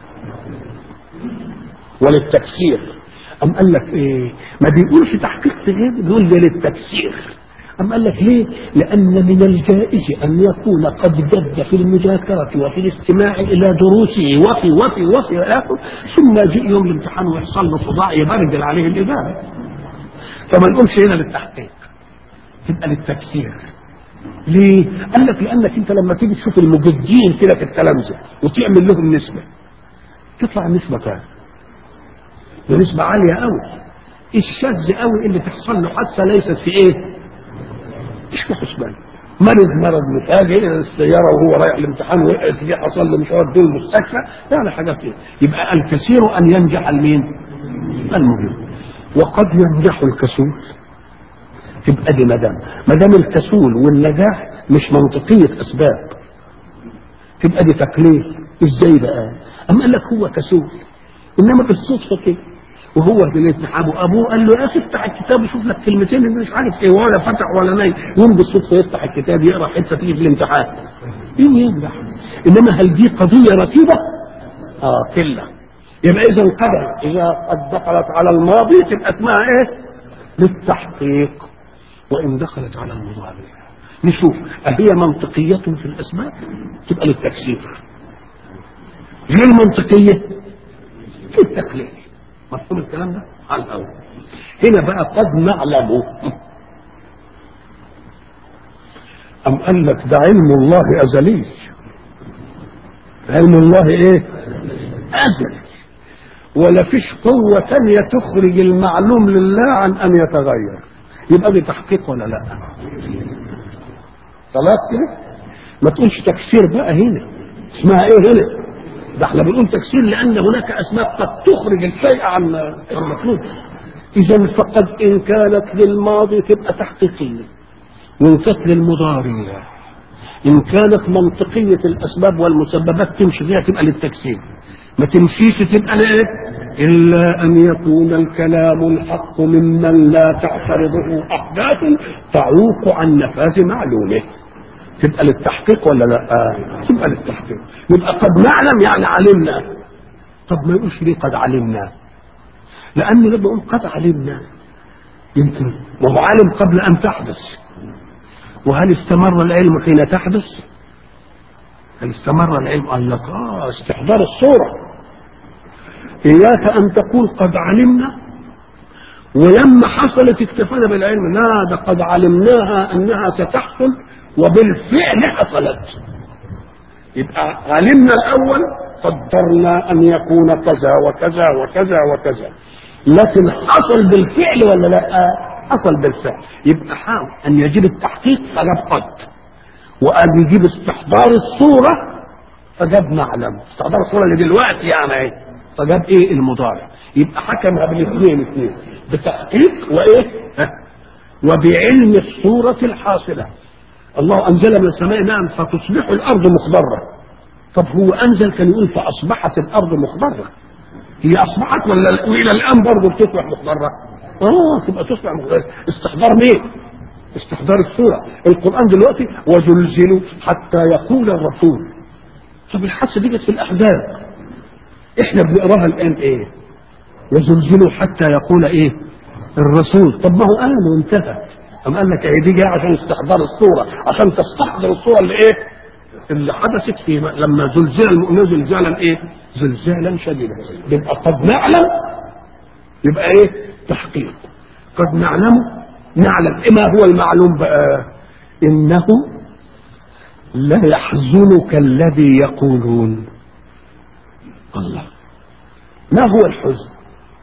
Speaker 1: وللتفسير أم قال لك إيه؟ ما بيقولش تحقيق غير بيقول ده للتفسير أم قال لك ليه؟ لأن من الجائز أن يكون قد جد في المذاكرة وفي الاستماع إلى دروسه وفي وفي وفي وآخر ثم يجي يوم الامتحان ويحصل له صداع يبرجل عليه الإجابة فما نقولش هنا للتحقيق تبقى للتفسير ليه؟ قال لك لأنك أنت لما تيجي تشوف المجدين كده في التلامذة وتعمل لهم نسبة تطلع النسبة كام؟ ونسبة عالية قوي الشاذ قوي اللي تحصل له حادثة ليست في ايه؟ مش في حسبان مرض مرض مفاجئ السيارة وهو رايح الامتحان وقعت فيه حصل له مشوار دول المستشفى يعني حاجات ايه؟ يبقى الكثير ان ينجح المين؟ المهم وقد ينجح الكسول تبقى دي مدام مدام الكسول والنجاح مش منطقية اسباب تبقى دي تقليل ازاي بقى؟ اما قال لك هو كسول انما بالصدفه كده وهو في الامتحان ابوه قال له يا اخي افتح الكتاب وشوف لك كلمتين اللي مش عارف ايه ولا فتح ولا نايم يوم بالصدفه يفتح الكتاب يقرا حته تيجي في الامتحان ايه ينجح انما هل دي قضيه رتيبه؟ اه كلا يبقى اذا القدر اذا قد دخلت على الماضي تبقى اسمها ايه؟ للتحقيق وان دخلت على المضارع نشوف أهي منطقية في الأسباب تبقى للتفسير غير منطقية في التقليل مفهوم الكلام ده على الاول هنا بقى قد نعلم ام قال لك ده علم الله ازلي علم الله ايه ازلي ولا فيش قوة تانية تخرج المعلوم لله عن ان يتغير يبقى دي تحقيق ولا لا خلاص كده ما تقولش تفسير بقى هنا اسمها ايه هنا ده احنا بنقول تفسير لان هناك اسباب قد تخرج الشيء عن المطلوب اذا فقد ان كانت للماضي تبقى تحقيقيه وان كانت للمضارع ان كانت منطقيه الاسباب والمسببات تمشي فيها تبقى للتكسير ما تمشيش تبقى لايه الا ان يكون الكلام الحق ممن لا تعترضه احداث تعوق عن نفاذ معلومه تبقى للتحقيق ولا لا؟ آه. تبقى للتحقيق يبقى قد نعلم يعني علمنا طب ما يقولش ليه قد علمنا لأن لما يقول قد علمنا يمكن وهو عالم قبل أن تحدث وهل استمر العلم حين تحدث؟ هل استمر العلم؟ قال لك آه استحضار الصورة إياك أن تقول قد علمنا ولما حصلت اكتفينا بالعلم لا ده قد علمناها أنها ستحصل وبالفعل حصلت يبقى علمنا الاول قدرنا ان يكون كذا وكذا وكذا وكذا لكن حصل بالفعل ولا لا حصل بالفعل يبقى حاول ان يجيب التحقيق فجاب قد وان يجيب استحضار الصوره فجاب نعلم استحضار الصوره اللي دلوقتي يعني ايه فجاب ايه المضارع يبقى حكمها بالاثنين اثنين بتحقيق وايه وبعلم الصوره الحاصله الله انزل من السماء ماء فتصبح الارض مخضره طب هو انزل كان يقول فاصبحت الارض مخضره هي اصبحت ولا والى الان برضه بتصبح مخضره اه تبقى تصبح مخضره استحضار مين استحضار الصوره القران دلوقتي وزلزلوا حتى يقول الرسول طب الحادثه دي جت في الاحزاب احنا بنقراها الان ايه وزلزلوا حتى يقول ايه الرسول طب ما هو قال وانتهى أم قال لك هي دي جايه عشان استحضار الصورة عشان تستحضر الصورة اللي إيه؟ اللي حدثت في لما زلزل المؤمنين زلزالا إيه؟ زلزالا شديدا يبقى قد نعلم يبقى إيه؟ تحقيق قد نعلم نعلم ما هو المعلوم بقى إنه لا يحزنك الذي يقولون الله ما هو الحزن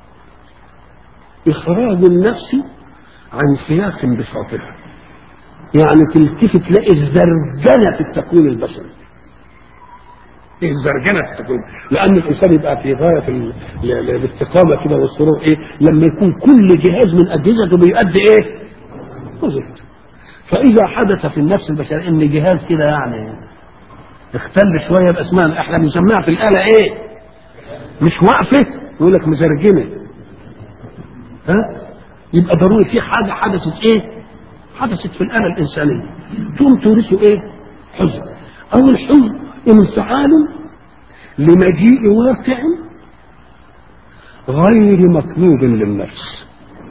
Speaker 1: إخراج النفس عن سياق بساطها يعني تلتفت تلاقي الزرجنة في التكوين البشري ايه الزرجنة في التكوين لأن الإنسان يبقى في غاية ال- ال- الاستقامة كده والسرور إيه لما يكون كل جهاز من أجهزته بيؤدي إيه وظيفته فإذا حدث في النفس البشرية إن جهاز كده يعني اختل شوية بأسماء احنا بنسميها في الآلة إيه مش واقفة يقول لك مزرجنة ها يبقى ضروري في حاجة حدثت إيه حدثت في الآلة الإنسانية تقوم تورثه إيه؟ حزن أو الحزن انفعال لمجيء واقع غير مطلوب للنفس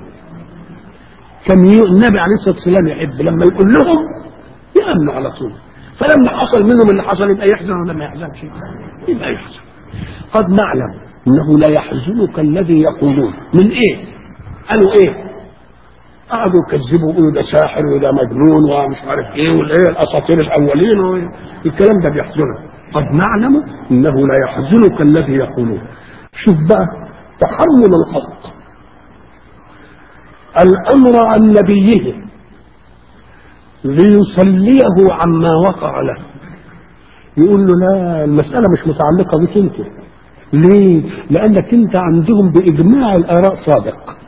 Speaker 1: كان النبي عليه الصلاه والسلام يحب لما يقول لهم يامنوا على طول فلما حصل منهم اللي حصل يبقى يحزن ولا ما يحزنش يبقى يحزن قد نعلم انه لا يحزنك الذي يقولون من ايه قالوا ايه قعدوا يكذبوا يقولوا ده ساحر وده مجنون ومش عارف ايه والايه الاساطير الاولين الكلام ده بيحزنك قد نعلم انه لا يحزنك الذي يقولون شوف بقى تحمل الحق الامر عن نبيه ليصليه عما وقع له يقول له لا المسألة مش متعلقة بك انت ليه؟ لأنك أنت عندهم بإجماع الآراء صادق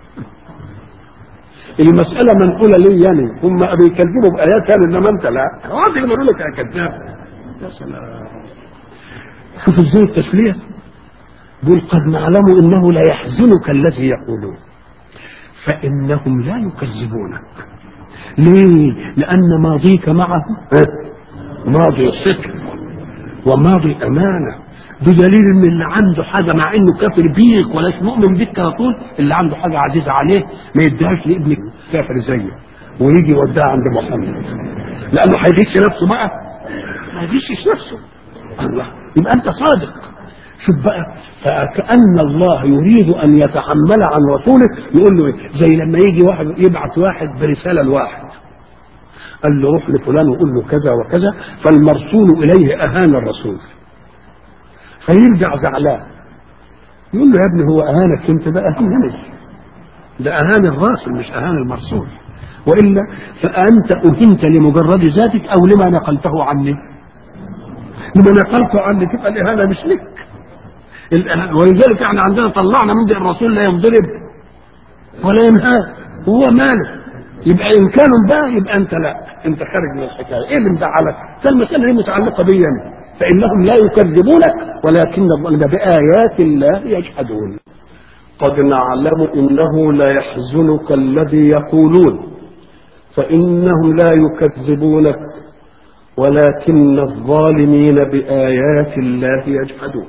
Speaker 1: المسألة منقولة ليه يعني هم بيكذبوا بآيات يعني إنما أنت لا واضح بيقول لك يا كذاب يا سلام شوف ازاي التسلية بيقول قد نعلم انه لا يحزنك الذي يقولون فانهم لا يكذبونك ليه لان ماضيك معه ماضي صدق وماضي امانه بدليل ان اللي عنده حاجه مع انه كافر بيك ولا مؤمن بيك على طول اللي عنده حاجه عزيزه عليه ما يديهاش لابنك كافر زيه ويجي يوديها عند محمد لانه هيغش نفسه بقى ما يغشش نفسه الله يبقى انت صادق شوف بقى فكأن الله يريد أن يتحمل عن رسوله يقول له إيه؟ زي لما يجي واحد يبعث واحد برسالة لواحد قال له روح لفلان وقول له كذا وكذا فالمرسول إليه أهان الرسول فيرجع زعلان يقول له يا ابني هو أهانك أنت ده أهانني ده أهان الراسل مش أهان المرسول وإلا فأنت أهنت لمجرد ذاتك أو لما نقلته عني لما نقلته عني تبقى الإهانة مش لك ولذلك احنا عندنا طلعنا من الرسول لا ينضرب ولا ينهى هو ماله يبقى ان كانوا بقى يبقى انت لا انت خارج من الحكايه ايه اللي مزعلك؟ فالمساله دي متعلقه بي انا فانهم لا يكذبونك ولكن الظن بايات الله يجحدون قد نعلم انه لا يحزنك الذي يقولون فانهم لا يكذبونك ولكن الظالمين بايات الله يجحدون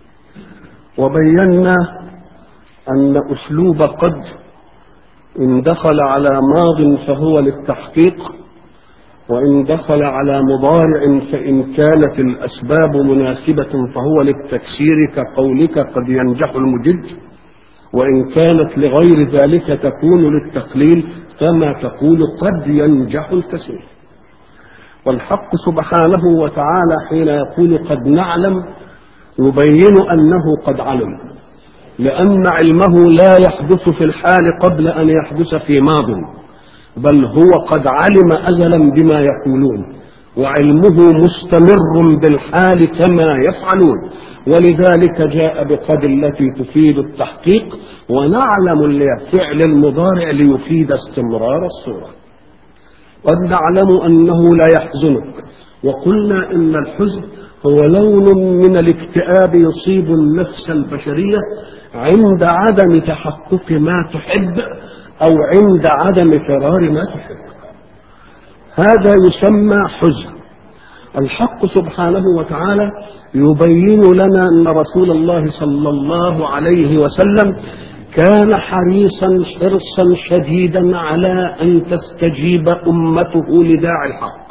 Speaker 1: وبينا أن أسلوب قد إن دخل على ماض فهو للتحقيق وإن دخل على مضارع فإن كانت الأسباب مناسبة فهو للتكسير كقولك قد ينجح المجد وإن كانت لغير ذلك تكون للتقليل كما تقول قد ينجح الكثير والحق سبحانه وتعالى حين يقول قد نعلم يبين انه قد علم لان علمه لا يحدث في الحال قبل ان يحدث في ماض بل هو قد علم ازلا بما يقولون وعلمه مستمر بالحال كما يفعلون ولذلك جاء بقد التي تفيد التحقيق ونعلم الفعل المضارع ليفيد استمرار الصوره قد نعلم انه لا يحزنك وقلنا ان الحزن هو لون من الاكتئاب يصيب النفس البشرية عند عدم تحقق ما تحب أو عند عدم فرار ما تحب هذا يسمى حزن الحق سبحانه وتعالى يبين لنا أن رسول الله صلى الله عليه وسلم كان حريصا حرصا شديدا على أن تستجيب أمته لداعي الحق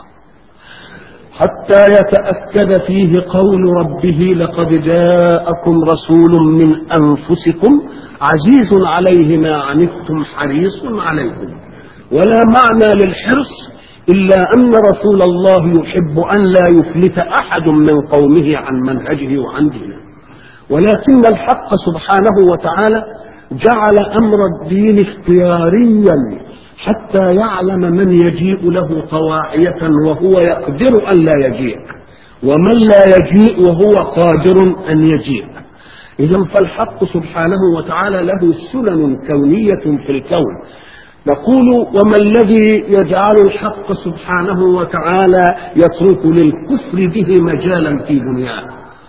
Speaker 1: حتى يتأكد فيه قول ربه لقد جاءكم رسول من أنفسكم عزيز عليه ما عنتم حريص عليكم ولا معنى للحرص إلا أن رسول الله يحب أن لا يفلت أحد من قومه عن منهجه وعن دينه ولكن الحق سبحانه وتعالى جعل أمر الدين اختياريا حتى يعلم من يجيء له طواعية وهو يقدر أن لا يجيء ومن لا يجيء وهو قادر أن يجيء إذا فالحق سبحانه وتعالى له سنن كونية في الكون نقول وما الذي يجعل الحق سبحانه وتعالى يترك للكفر به مجالا في دنياه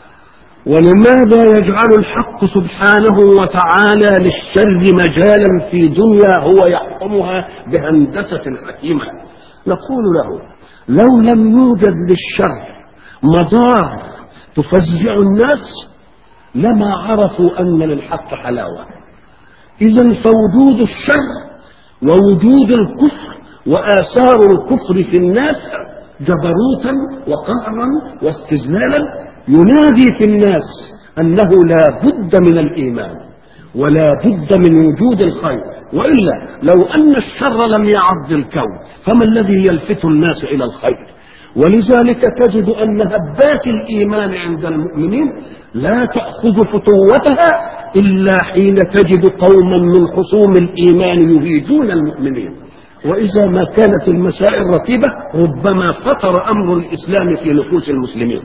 Speaker 1: ولماذا يجعل الحق سبحانه وتعالى للشر مجالا في دنيا هو يحكمها بهندسة حكيمة نقول له لو لم يوجد للشر مضار تفزع الناس لما عرفوا أن للحق حلاوة إذا فوجود الشر ووجود الكفر وآثار الكفر في الناس جبروتا وقهرا واستذلالا ينادي في الناس أنه لا بد من الإيمان ولا بد من وجود الخير وإلا لو أن الشر لم يعض الكون فما الذي يلفت الناس إلى الخير ولذلك تجد أن هبات الإيمان عند المؤمنين لا تأخذ فتوتها إلا حين تجد قوما من خصوم الإيمان يهيجون المؤمنين وإذا ما كانت المسائل رتيبة ربما فطر أمر الإسلام في نفوس المسلمين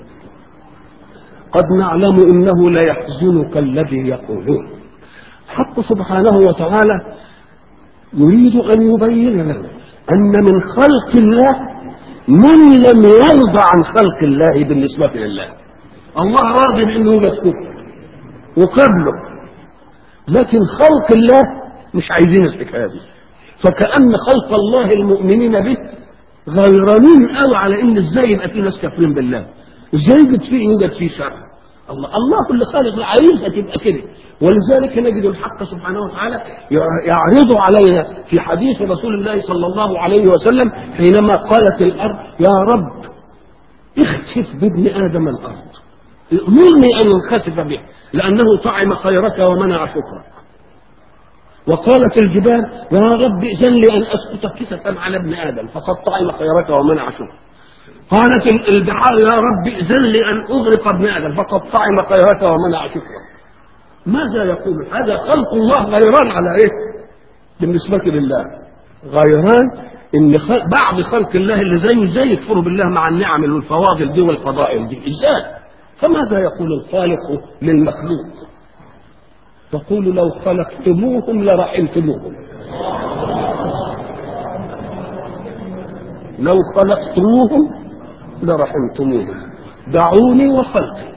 Speaker 1: قد نعلم إنه ليحزنك الذي يقولون حق سبحانه وتعالى يريد أن يبين لنا أن من خلق الله من لم يرضى عن خلق الله بالنسبة لله الله راضي بأنه يوجد كفر وقبله لكن خلق الله مش عايزين الحكاية دي فكأن خلق الله المؤمنين به غيرانين قوي على ان ازاي يبقى في ناس كافرين بالله ازاي يوجد فيه يوجد فيه شر الله الله اللي خالق عايزها تبقى كده ولذلك نجد الحق سبحانه وتعالى يعرض علينا في حديث رسول الله صلى الله عليه وسلم حينما قالت الارض يا رب اخسف بابن ادم الارض امرني ان انخسف به لانه طعم خيرك ومنع شكرك وقالت الجبال يا رب ائذن لي ان اسقط كسفا على ابن ادم فقد طعم خيرك ومنع شكرك قالت البحار يا رب ائذن لي ان اغرق ابن ادم فقد طعم خيرك ومنع شكرك ماذا يقول هذا خلق الله غيران على ايه بالنسبة لله غيران ان خلق بعض خلق الله اللي زيه زي يكفروا بالله مع النعم والفواضل دي والفضائل دي ازاي فماذا يقول الخالق للمخلوق تقول لو خلقتموهم لرحمتموهم لو خلقتموهم لرحمتموهم دعوني وخلقي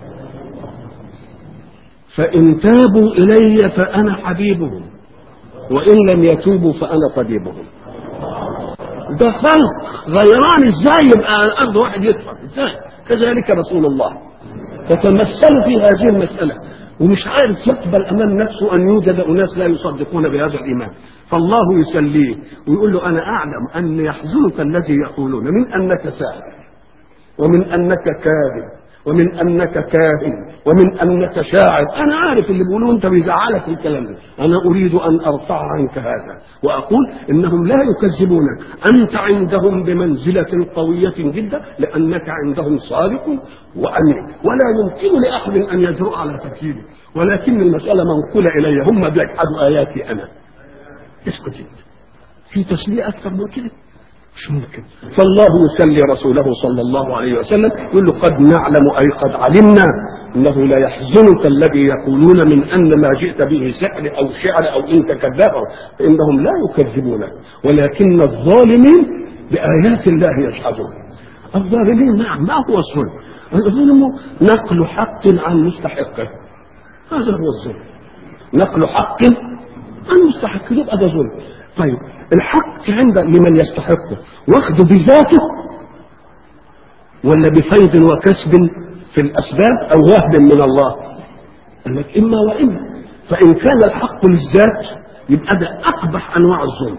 Speaker 1: فإن تابوا إلي فأنا حبيبهم وإن لم يتوبوا فأنا طبيبهم ده خلق غيران ازاي يبقى على الارض واحد يدفع ازاي كذلك رسول الله تتمثل في هذه المسألة ومش عارف يقبل أمام نفسه أن يوجد أناس لا يصدقون بهذا الإيمان فالله يسليه ويقول له أنا أعلم أن يحزنك الذي يقولون من أنك ساحر ومن أنك كاذب ومن انك كاهن ومن انك شاعر انا عارف اللي بيقولوه انت بيزعلك الكلام ده انا اريد ان ارفع عنك هذا واقول انهم لا يكذبونك انت عندهم بمنزله قويه جدا لانك عندهم صادق وامين ولا يمكن لاحد ان يجرؤ على تكذيبك ولكن المساله منقوله الي هم بيجحدوا اياتي انا اسكت انت في تسليه اكثر من كده مش ممكن فالله يسلي رسوله صلى الله عليه وسلم يقول له قد نعلم اي قد علمنا انه لا يحزنك الذي يقولون من ان ما جئت به سحر او شعر او انت كذاب فانهم لا يكذبونك ولكن الظالمين بايات الله يجحدون الظالمين نعم ما هو الظلم الظلم نقل حق عن مستحقه هذا هو الظلم نقل حق عن مستحقه يبقى ده ظلم طيب الحق عند لمن يستحقه واخده بذاته ولا بفيض وكسب في الاسباب او وهب من الله قال لك اما واما فان كان الحق للذات يبقى ده اقبح انواع الظلم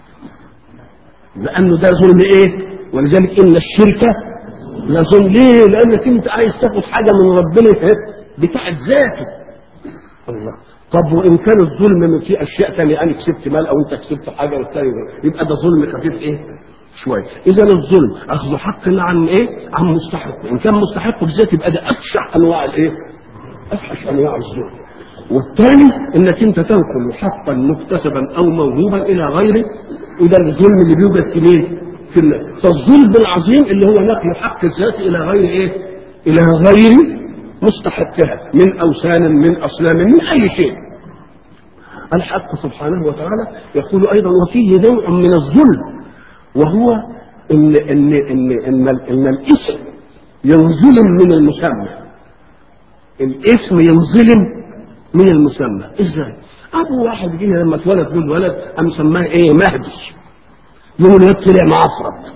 Speaker 1: لانه ده ظلم ايه ولذلك ان الشرك لظلم ليه لانك انت عايز تاخد حاجه من ربنا بتاعت ذاته الله طب وان كان الظلم في اشياء ثانيه انا كسبت مال او انت كسبت حاجه والثاني يبقى ده ظلم خفيف ايه؟ شويه اذا الظلم اخذ حق عن ايه؟ عن مستحق ان كان مستحق بالذات يبقى ده افشع انواع الايه؟ افحش انواع الظلم والثاني انك انت تنقل حقا مكتسبا او موهوبا الى غيره وده الظلم اللي بيوجد في مين؟ في الله فالظلم العظيم اللي هو نقل حق الذات الى غير ايه؟ الى غير مستحقها من اوثان من اصنام من اي شيء الحق سبحانه وتعالى يقول ايضا وفيه نوع من الظلم وهو ان ان ان ان, إن الاسم ينظلم من المسمى الاسم ينظلم من المسمى ازاي ابو واحد جه لما اتولد له ولد قام سماه ايه مهدي يوم الواد طلع معفرت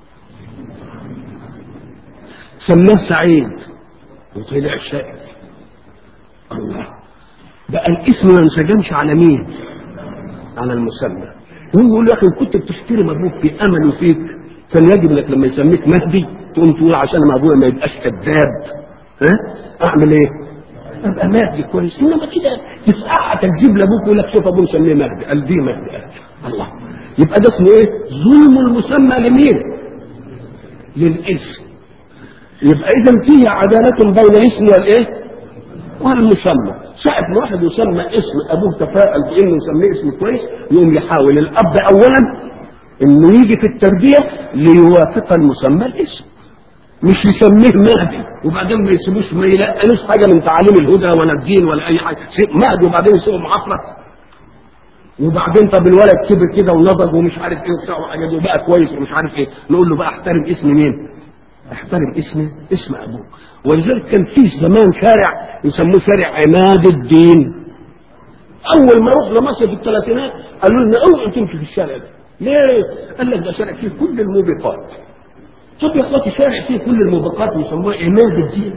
Speaker 1: سماه سعيد وطلع شاكر الله بقى الاسم ما انسجمش على مين؟ على المسمى هو يقول يا اخي كنت بتحترم ابوك في امله فيك كان يجب انك لما يسميك مهدي تقوم تقول عشان ما ابويا ما يبقاش كذاب ها اعمل ايه؟ ابقى مهدي كويس انما كده تسقع تكذيب لابوك يقول لك شوف ابوه مسميه مهدي قال دي مهدي قال الله يبقى ده اسمه ايه؟ ظلم المسمى لمين؟ للاسم يبقى اذا فيه عداله بين الاسم والايه؟ والمسمى ساعة ما واحد يسمى اسم ابوه تفاءل بانه يسميه اسم كويس يقوم يحاول الاب اولا انه يجي في التربيه ليوافق المسمى الاسم مش يسميه مهدي وبعدين ما يسيبوش ما يلاقيش حاجه من تعاليم الهدى ولا الدين ولا اي حاجه مهدي وبعدين يسيبه معفرت وبعدين طب الولد كبر كده ونضج ومش عارف ايه وبتاع وحاجات وبقى كويس ومش عارف ايه نقول له بقى احترم اسم مين؟ احترم اسم اسم ابوك ولذلك كان في زمان شارع يسموه شارع عماد الدين اول ما رحنا مصر في الثلاثينات قالوا لنا اوعوا تمشي في الشارع ده ليه؟ قال لك ده شارع فيه كل الموبقات طب يا اخواتي شارع فيه كل الموبقات يسموه عماد الدين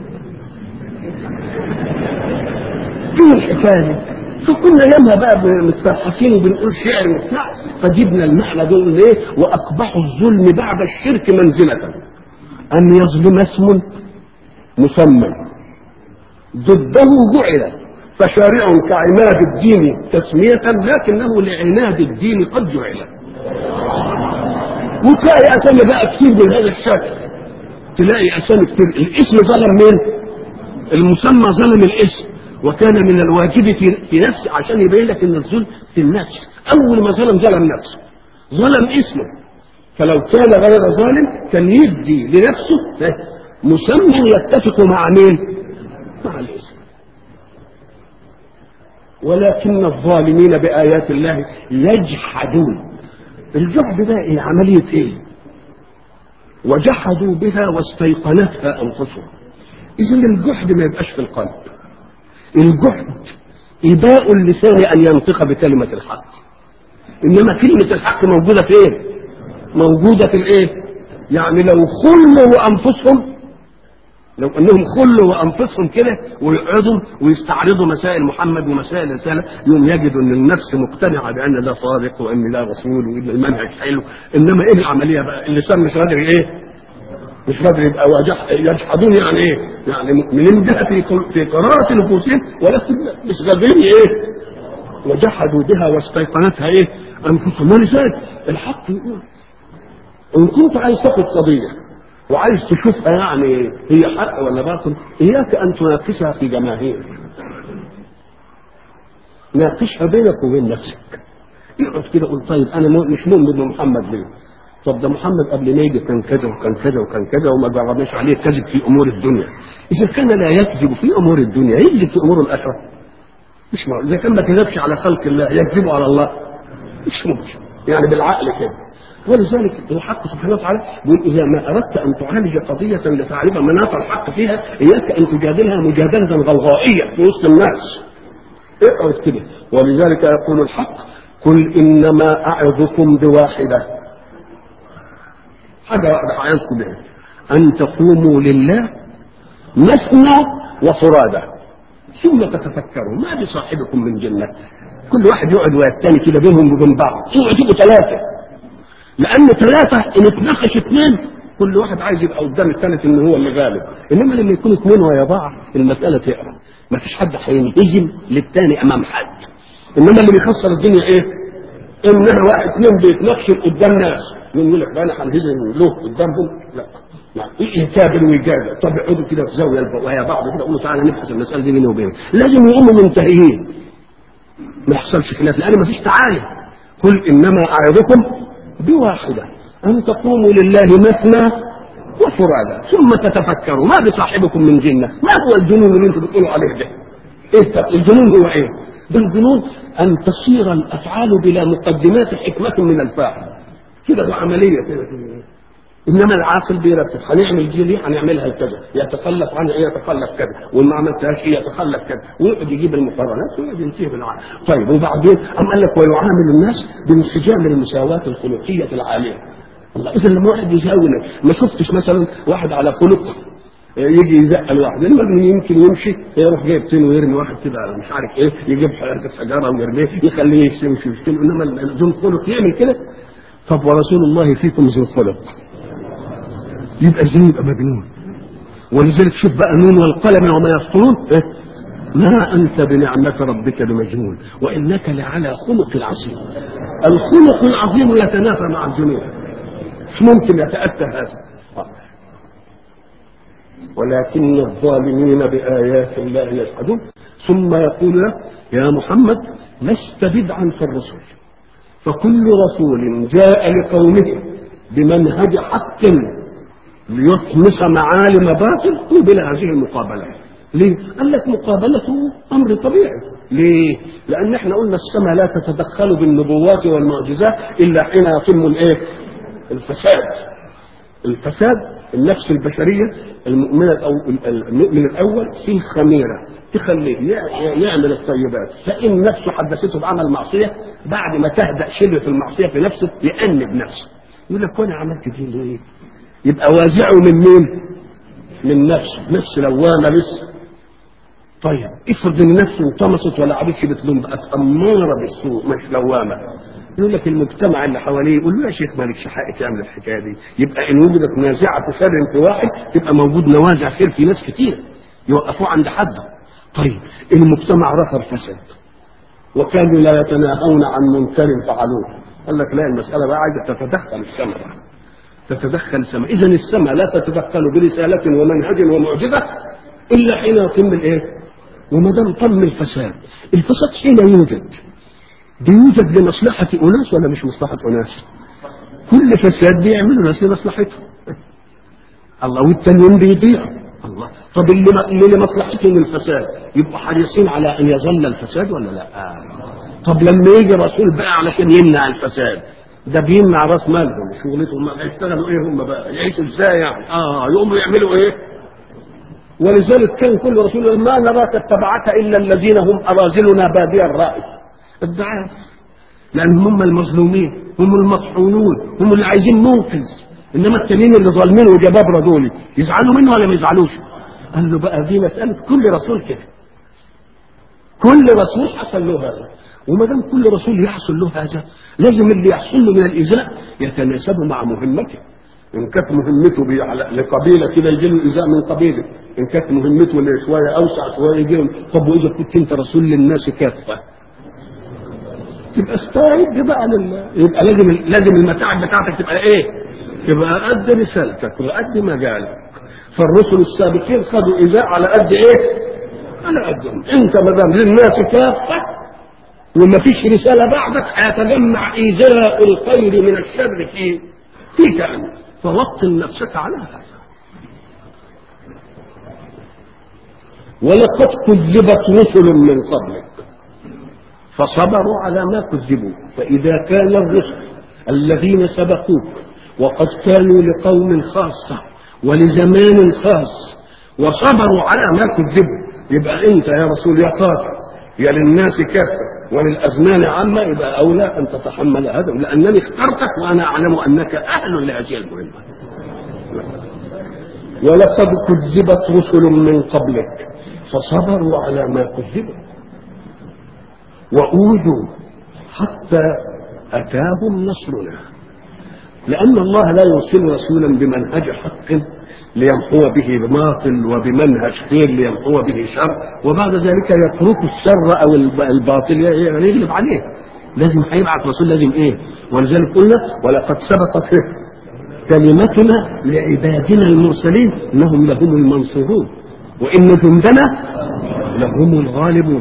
Speaker 1: ايه الحكايه فكنا ياما بقى متفحصين وبنقول شعر وبتاع فجبنا المعنى دول ايه واقبح الظلم بعد الشرك منزله ان يظلم اسم مسمى ضده جعل فشارع كعماد الدين تسمية لكنه لعناد الدين قد جعل وتلاقي أسامي بقى كتير من هذا الشكل تلاقي أسامي كتير الاسم ظلم مين؟ المسمى ظلم الاسم وكان من الواجب في, في نفسه عشان يبين لك ان الظلم في النفس اول ما ظلم ظلم نفسه ظلم اسمه فلو كان غير ظالم كان يدي لنفسه مسمى يتفق مع مين؟ مع الاسم. ولكن الظالمين بآيات الله يجحدون. الجحد ده إيه؟ عملية إيه؟ وجحدوا بها واستيقنتها أنفسهم. إذا الجحد ما يبقاش في القلب. الجحد إباء اللسان أن ينطق بكلمة الحق. إنما كلمة الحق موجودة في إيه؟ موجودة في الإيه؟ يعني لو خلوا أنفسهم لو انهم خلوا وانفسهم كده ويقعدوا ويستعرضوا مسائل محمد ومسائل الرساله يوم يجدوا ان النفس مقتنعه بان ده صادق وان ده رسول وان المنهج حلو انما ايه العمليه بقى اللسان مش قادر ايه؟ مش قادر يبقى وجح يجحدون يعني ايه؟ يعني مؤمنين بها في في قرارة نفوسهم ولكن مش قادرين ايه؟ وجحدوا بها واستيقنتها ايه؟ انفسهم ولذلك الحق يقول ان كنت عايز تاخد قضيه وعايز تشوفها يعني هي حق ولا باطل اياك ان تناقشها في جماهير ناقشها بينك وبين نفسك اقعد كده قول طيب انا مش مؤمن بمحمد ليه طب ده محمد قبل ما يجي كان كذا وكان كذا وكان كذا وما جربناش عليه كذب في امور الدنيا اذا كان لا يكذب في امور الدنيا يكذب في امور الاخره مش معقول اذا كان ما كذبش على خلق الله يكذب على الله مش ممكن يعني بالعقل كده ولذلك الحق سبحانه وتعالى يقول اذا ما اردت ان تعالج قضيه لتعرف مناط الحق فيها اياك ان تجادلها مجادله غلغائيه في وسط الناس اقعد كده ولذلك يقول الحق قل انما اعظكم بواحده حاجه واحده اعظكم بها ان تقوموا لله مثنى وفرادى ثم تتفكروا ما بصاحبكم من جنه كل واحد يقعد والتاني كده بينهم وبين بعض اوعوا تبقوا ثلاثه لان ثلاثه ان اتناقش اثنين كل واحد عايز يبقى قدام الثالث ان هو اللي غالب انما لما يكون اثنين ويا بعض المساله تقرا ما فيش حد هينهزم للثاني امام حد انما اللي بيخسر الدنيا ايه؟ انها واحد اثنين بيتناقشوا قدام ناس يقول لك انا هنهزم له قدامهم لا لا يتابل ويجادل طب اقعدوا كده في زاويه ويا بعض كده قولوا تعالى نبحث المساله دي بيني وبينهم لازم يقوموا منتهيين ما يحصلش خلاف لان ما فيش تعالي قل انما اعظكم بواحده ان تقوموا لله مثنى وفرادى ثم تتفكروا ما بصاحبكم من جنه ما هو الجنون اللي انتم بتقولوا عليه ده ايه الجنون هو ايه ده الجنون ان تصير الافعال بلا مقدمات حكمه من الفاعل كده ده عمليه كده انما العاقل بيرتب هنعمل دي ليه هنعملها كذا يتخلف عنها ايه يتخلف كذا وان ما عملتهاش ايه يتخلف كذا ويقعد يجيب المقارنات ويقعد ينتهي بالعقل طيب وبعدين قام قال لك ويعامل الناس بانسجام المساواه الخلقيه العاليه الله اذا لما واحد يساوي ما شفتش مثلا واحد على خلق يجي يزقل واحد المهم يمكن يمشي يروح جايب تين ويرمي واحد كده مش عارف ايه يجيب حته حجاره ويرميه يخليه يشتم يمشي يشتم انما ذو الخلق يعمل كده طب ورسول الله فيكم ذو الخلق يبقى ازاي يبقى مجنون ولذلك شوف بقى نون والقلم وما يسطرون إيه؟ ما انت بنعمه ربك بمجنون وانك لعلى خلق عظيم الخلق العظيم يتنافى مع الجنون مش ممكن يتاتى هذا ولكن الظالمين بآيات الله يجحدون ثم يقول له يا محمد لست بدعا في الرسل فكل رسول جاء لقومه بمنهج حق ليطمس معالم باطل قوبل هذه المقابلة ليه؟ قال لك مقابلته أمر طبيعي ليه؟ لأن احنا قلنا السماء لا تتدخل بالنبوات والمعجزات إلا حين يتم الإيه؟ الفساد الفساد النفس البشرية المؤمنة الأو... المؤمن الأول فيه خميرة تخليه يعمل الطيبات فإن نفسه حدثته بعمل معصية بعد ما تهدأ شلة المعصية في نفسه يأنب نفسه يقول لك وأنا عملت دي ليه؟ يبقى وازعه من مين؟ من نفسه نفس لوامة لسه طيب افرض ان نفسه انطمست ولا عادتش بتلوم بقت اماره بالسوء مش لوامه يقول لك المجتمع اللي حواليه يقول له يا شيخ مالكش حق تعمل الحكايه دي يبقى ان وجدت نازعه شر في واحد تبقى موجود نوازع خير في ناس كتير يوقفوه عند حده طيب المجتمع رفض فساد وكانوا لا يتناهون عن منكر فعلوه قال لك لا المساله بقى عايزه تتدخل السماء تتدخل السماء اذا السماء لا تتدخل برساله ومنهج ومعجزه الا حين يتم الايه وما دام تم الفساد الفساد حين يوجد بيوجد لمصلحة أناس ولا مش مصلحة أناس؟ كل فساد بيعملوا ناس لمصلحتهم. الله والتانيين بيضيعوا. الله طب اللي اللي لمصلحتهم الفساد يبقوا حريصين على أن يظل الفساد ولا لا؟ آه. طب لما يجي رسول بقى علشان يمنع الفساد ده بيمنع راس مالهم شغلتهم هيشتغلوا ايه هم بقى؟ يعيشوا ازاي يعني؟ اه يقوموا يعملوا ايه؟ ولذلك كان كل رسول ما نراك اتبعك الا الذين هم اراذلنا بادي الراي الضعاف لان هم المظلومين هم المطحونون هم اللي عايزين منقذ انما التانيين اللي ظالمين وجبابره دول يزعلوا منه ولا ما يزعلوش؟ قال له بقى دي مساله كل رسول كده كل رسول حصل له هذا وما دام كل رسول يحصل له هذا لازم اللي يحصل له من الايذاء يتناسب مع مهمته ان كانت مهمته لقبيله كده يجي له ايذاء من قبيله ان كانت مهمته شويه اوسع شويه يجي له طب واذا كنت انت رسول للناس كافه تبقى استعد بقى لل... يبقى لازم لازم المتاعب بتاعتك تبقى ايه؟ تبقى قد رسالتك وقد مجالك فالرسل السابقين خدوا ايذاء على قد ايه؟ على قدهم انت ما دام للناس كافه وما فيش رساله بعدك هيتجمع ايذاء الخير من الشر في فيك انت فوطن نفسك على هذا ولقد كذبت رسل من قبلك فصبروا على ما كذبوا فإذا كان الرسل الذين سبقوك وقد كانوا لقوم خاصة ولزمان خاص وصبروا على ما كذبوا يبقى أنت يا رسول يا قاتل يا للناس كافة وللأزمان عامة يبقى أولى أن تتحمل هذا لأنني اخترتك وأنا أعلم أنك أهل لهذه المهمة ولقد كذبت رسل من قبلك فصبروا على ما كذبوا وأوذوا حتى أتاهم نصرنا لأن الله لا يرسل رسولا بمنهج حق ليمحو به باطل وبمنهج خير ليمحو به شر وبعد ذلك يترك الشر أو الباطل يعني يغلب عليه لازم هيبعث رسول لازم ايه ولذلك قلنا ولقد سبقت كلمتنا لعبادنا المرسلين انهم لهم المنصورون وان جندنا لهم الغالبون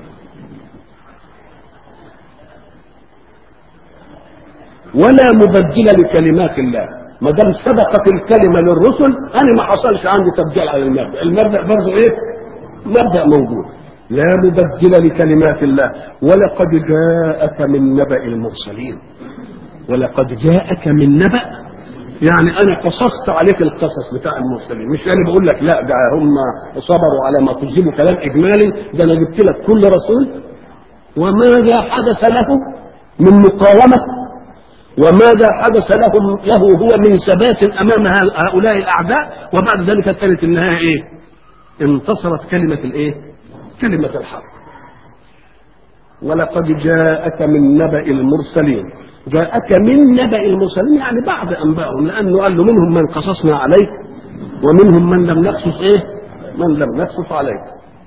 Speaker 1: ولا مبدل لكلمات الله ما دام سبقت الكلمه للرسل انا ما حصلش عندي تبديل على المبدا المبدا برضه ايه مبدا موجود لا مبدل لكلمات الله ولقد جاءك من نبأ المرسلين ولقد جاءك من نبأ يعني انا قصصت عليك القصص بتاع المرسلين مش انا بقول لك لا ده هم صبروا على ما كذبوا كلام اجمالي ده انا جبت لك كل رسول وماذا حدث له من مقاومه وماذا حدث لهم له هو من ثبات امام هؤلاء الاعداء وبعد ذلك كانت النهايه ايه؟ انتصرت كلمه الايه؟ كلمه الحق. ولقد جاءك من نبأ المرسلين جاءك من نبأ المرسلين يعني بعض انبائهم لانه قال له منهم من قصصنا عليك ومنهم من لم نقصص ايه؟ من لم نقصص عليك.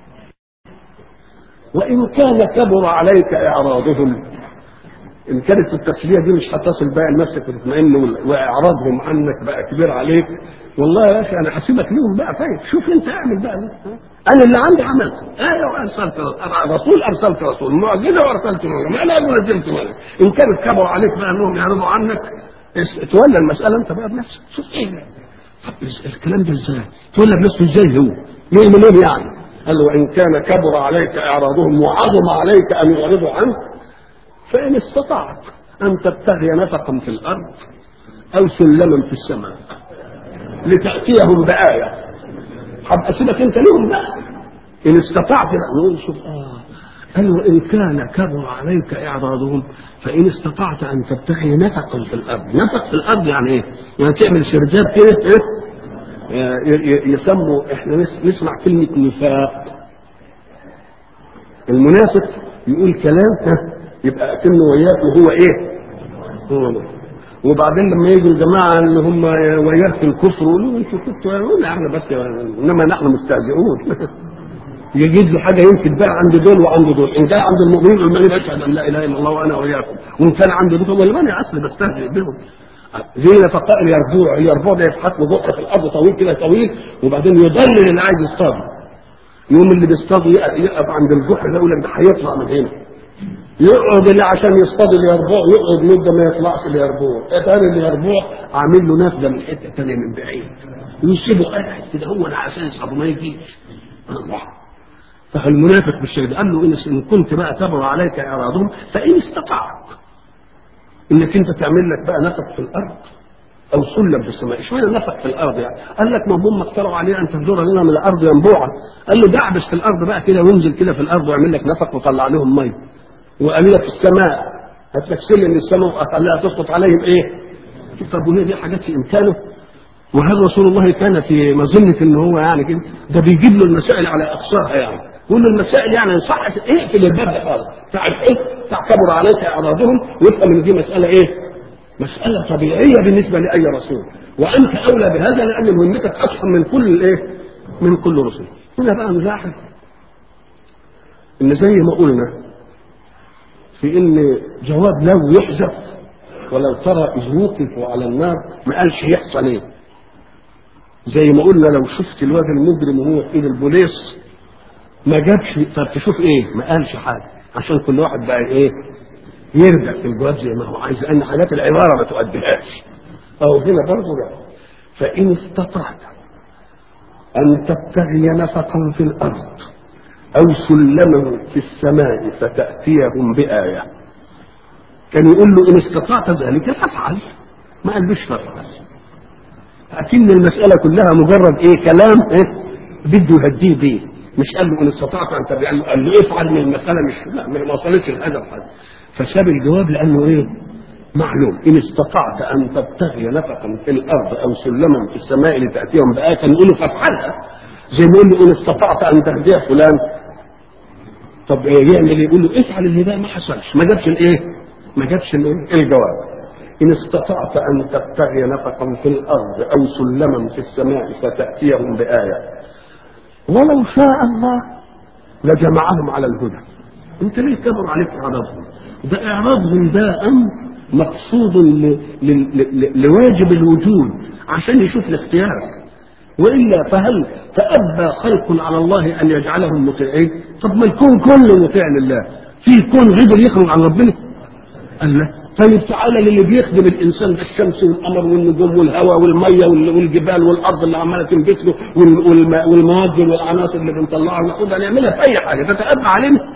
Speaker 1: وان كان كبر عليك اعراضهم ان كانت التسليه دي مش هتصل بقى لنفسك وتطمئن واعراضهم عنك بقى كبير عليك والله يا اخي انا هسيبك ليهم بقى طيب شوف انت اعمل بقى انا اللي عندي عملت ايوه ارسلت رسول ارسلت رسول معجزه وارسلت معجزه انا ونزلت ملك ان كانت كبر عليك بقى انهم يعرضوا عنك تولى المساله انت بقى بنفسك شوف ايه طب الكلام ده ازاي؟ تولى بنفسه ازاي هو؟ يعمل ايه يعني؟ قال له وان كان كبر عليك اعراضهم وعظم عليك ان يعرضوا عنك فإن استطعت أن تبتغي نفقا في الأرض أو سلما في السماء لتأتيهم بآية هبقى سيبك أنت لهم بقى إن استطعت نقول شوف آه قال وإن كان كبر عليك إعراضهم فإن استطعت أن تبتغي نفقا في الأرض نفق في الأرض يعني إيه؟ يعني تعمل سرداب كده إيه؟ يسموا إحنا نسمع كلمة نفاق المنافق يقول كلام يبقى اكنه وياك وهو ايه؟ هو وبعدين لما يجوا الجماعه اللي هم وياك في الكفر يقولوا انتوا كنتوا يقول احنا بس انما نحن مستهزئون يجيب له حاجه يمكن بقى عند دول وعند دول ان كان عند المؤمنين المؤمنين اشهد ان لا اله الا الله وانا واياكم وان كان عند دول والله انا اصلي بستهزئ بهم زي نفقاء اليربوع اليربوع ده يتحط له بقه في الارض طويل كده طويل وبعدين يضلل اللي عايز يصطاد يوم اللي بيصطاد يقف عند الجحر ده يقول لك ده هيطلع من هنا يقعد اللي عشان يصطاد اليربوع يقعد مده ما يطلعش اليربوع اتاري اليربوع عامل له نافذه من حته ثانيه من بعيد ويسيبه قاعد كده هو عشان يصطاد ما يجيش الله فالمنافق بالشيء قال له إن, ان كنت بقى كبر عليك اعراضهم فان استطعت انك انت تعمل لك بقى نفق في الارض او سلم في السماء اشمعنى نفق في الارض يعني قال لك ما هم اخترعوا عليه ان تفجر لنا من الارض ينبوعا قال له دعبس في الارض بقى كده وانزل كده في الارض واعمل لك نفق وطلع لهم ميه وقال لك السماء هات لك سلم للسماء وخليها تسقط عليهم ايه؟ طب وهي دي حاجات في امكانه؟ وهل رسول الله كان في مظنة ان هو يعني كده ده بيجيب له المسائل على اقصاها يعني يقول له المسائل يعني صح اقفل الباب ده خالص تعرف ايه؟ تعتبر عليك اعراضهم ويفهم ان دي مساله ايه؟ مساله طبيعيه بالنسبه لاي رسول وانت اولى بهذا لان مهمتك اصلا من كل الايه؟ من كل رسول هنا بقى نلاحظ ان زي ما قلنا في ان جواب لو يحذف ولو ترى اذ وقفوا على النار ما قالش يحصل ايه زي ما قلنا لو شفت الواد المجرم وهو في ايد البوليس ما جابش طب تشوف ايه ما قالش حاجه عشان كل واحد بقى ايه يرجع في الجواب زي ما هو عايز لان حاجات العباره ما تؤديهاش او هنا برضه لا فان استطعت ان تبتغي نفقا في الارض أو سلما في السماء فتأتيهم بآية كان يقول له إن استطعت ذلك فافعل ما قالوش فافعل لكن المسألة كلها مجرد إيه كلام إيه بده يهديه بيه مش قال له إن استطعت أن تبع قال له افعل من المسألة مش لا ما وصلتش الهدف هذا فساب الجواب لأنه إيه معلوم إن استطعت أن تبتغي نفقا في الأرض أو سلما في السماء لتأتيهم بآية كان يقول له فافعلها زي ما يقول له إن استطعت أن تهدي فلان طب ايه يعمل ايه؟ يقول له افعل اللي ده ما حصلش ما جابش الايه؟ ما جابش الايه؟ الجواب ان استطعت ان تبتغي نفقا في الارض او سلما في السماء فتاتيهم بايه ولو شاء الله لجمعهم على الهدى انت ليه كبر عليك اعراضهم ده اعراضهم ده امر مقصود ل... ل... ل... لواجب الوجود عشان يشوف الاختيار والا فهل تأبى خلق على الله ان يجعلهم مطيعين؟ طب ما الكون كله مطيع لله، في كون غير يخرج عن ربنا؟ قال لا، طيب تعالى للي بيخدم الانسان ده الشمس والقمر والنجوم والهواء والميه والجبال والارض اللي عماله تنبت له والمواد والعناصر اللي بنطلعها وناخدها نعملها في اي حاجه تتأبى علينا؟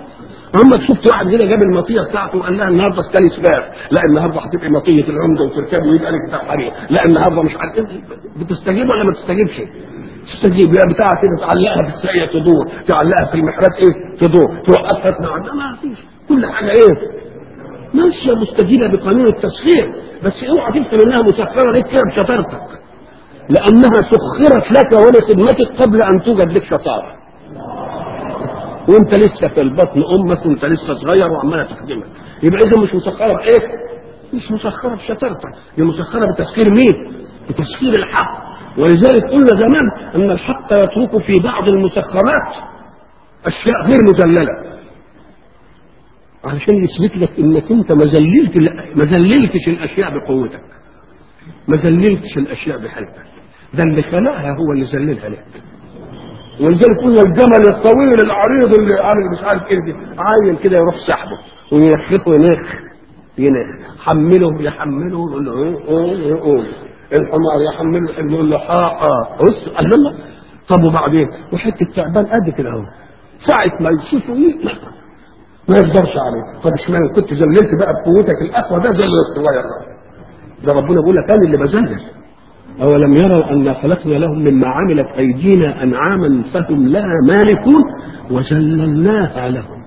Speaker 1: عمرك شفت واحد كده جاب المطيه بتاعته وقال لها النهارده استلي سباق لا النهارده هتبقي مطيه العمده وتركبي ويبقى لك بتاع حرير لا النهارده مش عارف إيه. بتستجيب ولا ما تستجيبش؟ تستجيب يا بتاع كده تعلقها في الساقيه تدور تعلقها في المحراب ايه تدور توقفها تنعم لا ما فيش كل حاجه ايه ماشيه مستجيبه بقانون التسخير بس اوعى تفهم انها مسخره لك كده بشطارتك لانها سخرت لك ولخدمتك قبل ان توجد لك شطاره وانت لسه في البطن امك وانت لسه صغير وعماله تخدمك يبقى اذا مش مسخره بايه؟ مش مسخره بشطارتك دي مسخره بتسخير مين؟ بتسخير الحق ولذلك قلنا زمان ان الحق يترك في بعض المسخرات اشياء غير مذلله علشان يثبت لك انك انت ما زللت ما زللتش الاشياء بقوتك ما زللتش الاشياء بحلفك ده اللي خلقها هو اللي ذللها لك ولذلك قلنا الجمل الطويل العريض اللي عامل مش عارف ايه دي عايل كده يروح سحبه وينخخه ينخ ينخ حمله يحمله يقول له ايه ايه ايه الحمار يحمله يقول له حاقه بص قال له طب وبعدين وحته تعبان قد كده اهو ساعه ما يشوفه ايه ما يقدرش عليه طب اشمعنى كنت ذللت بقى بقوتك الاقوى ده زي الصغير ده ربنا بيقول لك انا اللي بذلل أولم يروا أنا خلقنا لهم مما عملت أيدينا أنعاما فهم لها مالكون وذللناها لهم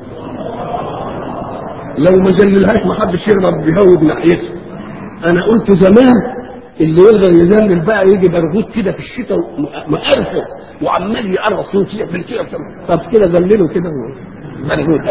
Speaker 1: لو ما ذللهاش ما حدش يقدر بيهوب ناحيتها أنا قلت زمان اللي يقدر يذلل بقى يجي برغوت كده في الشتاء مقرفه وعمال يقرص ويعمل كده طب كده ذلله كده برغوت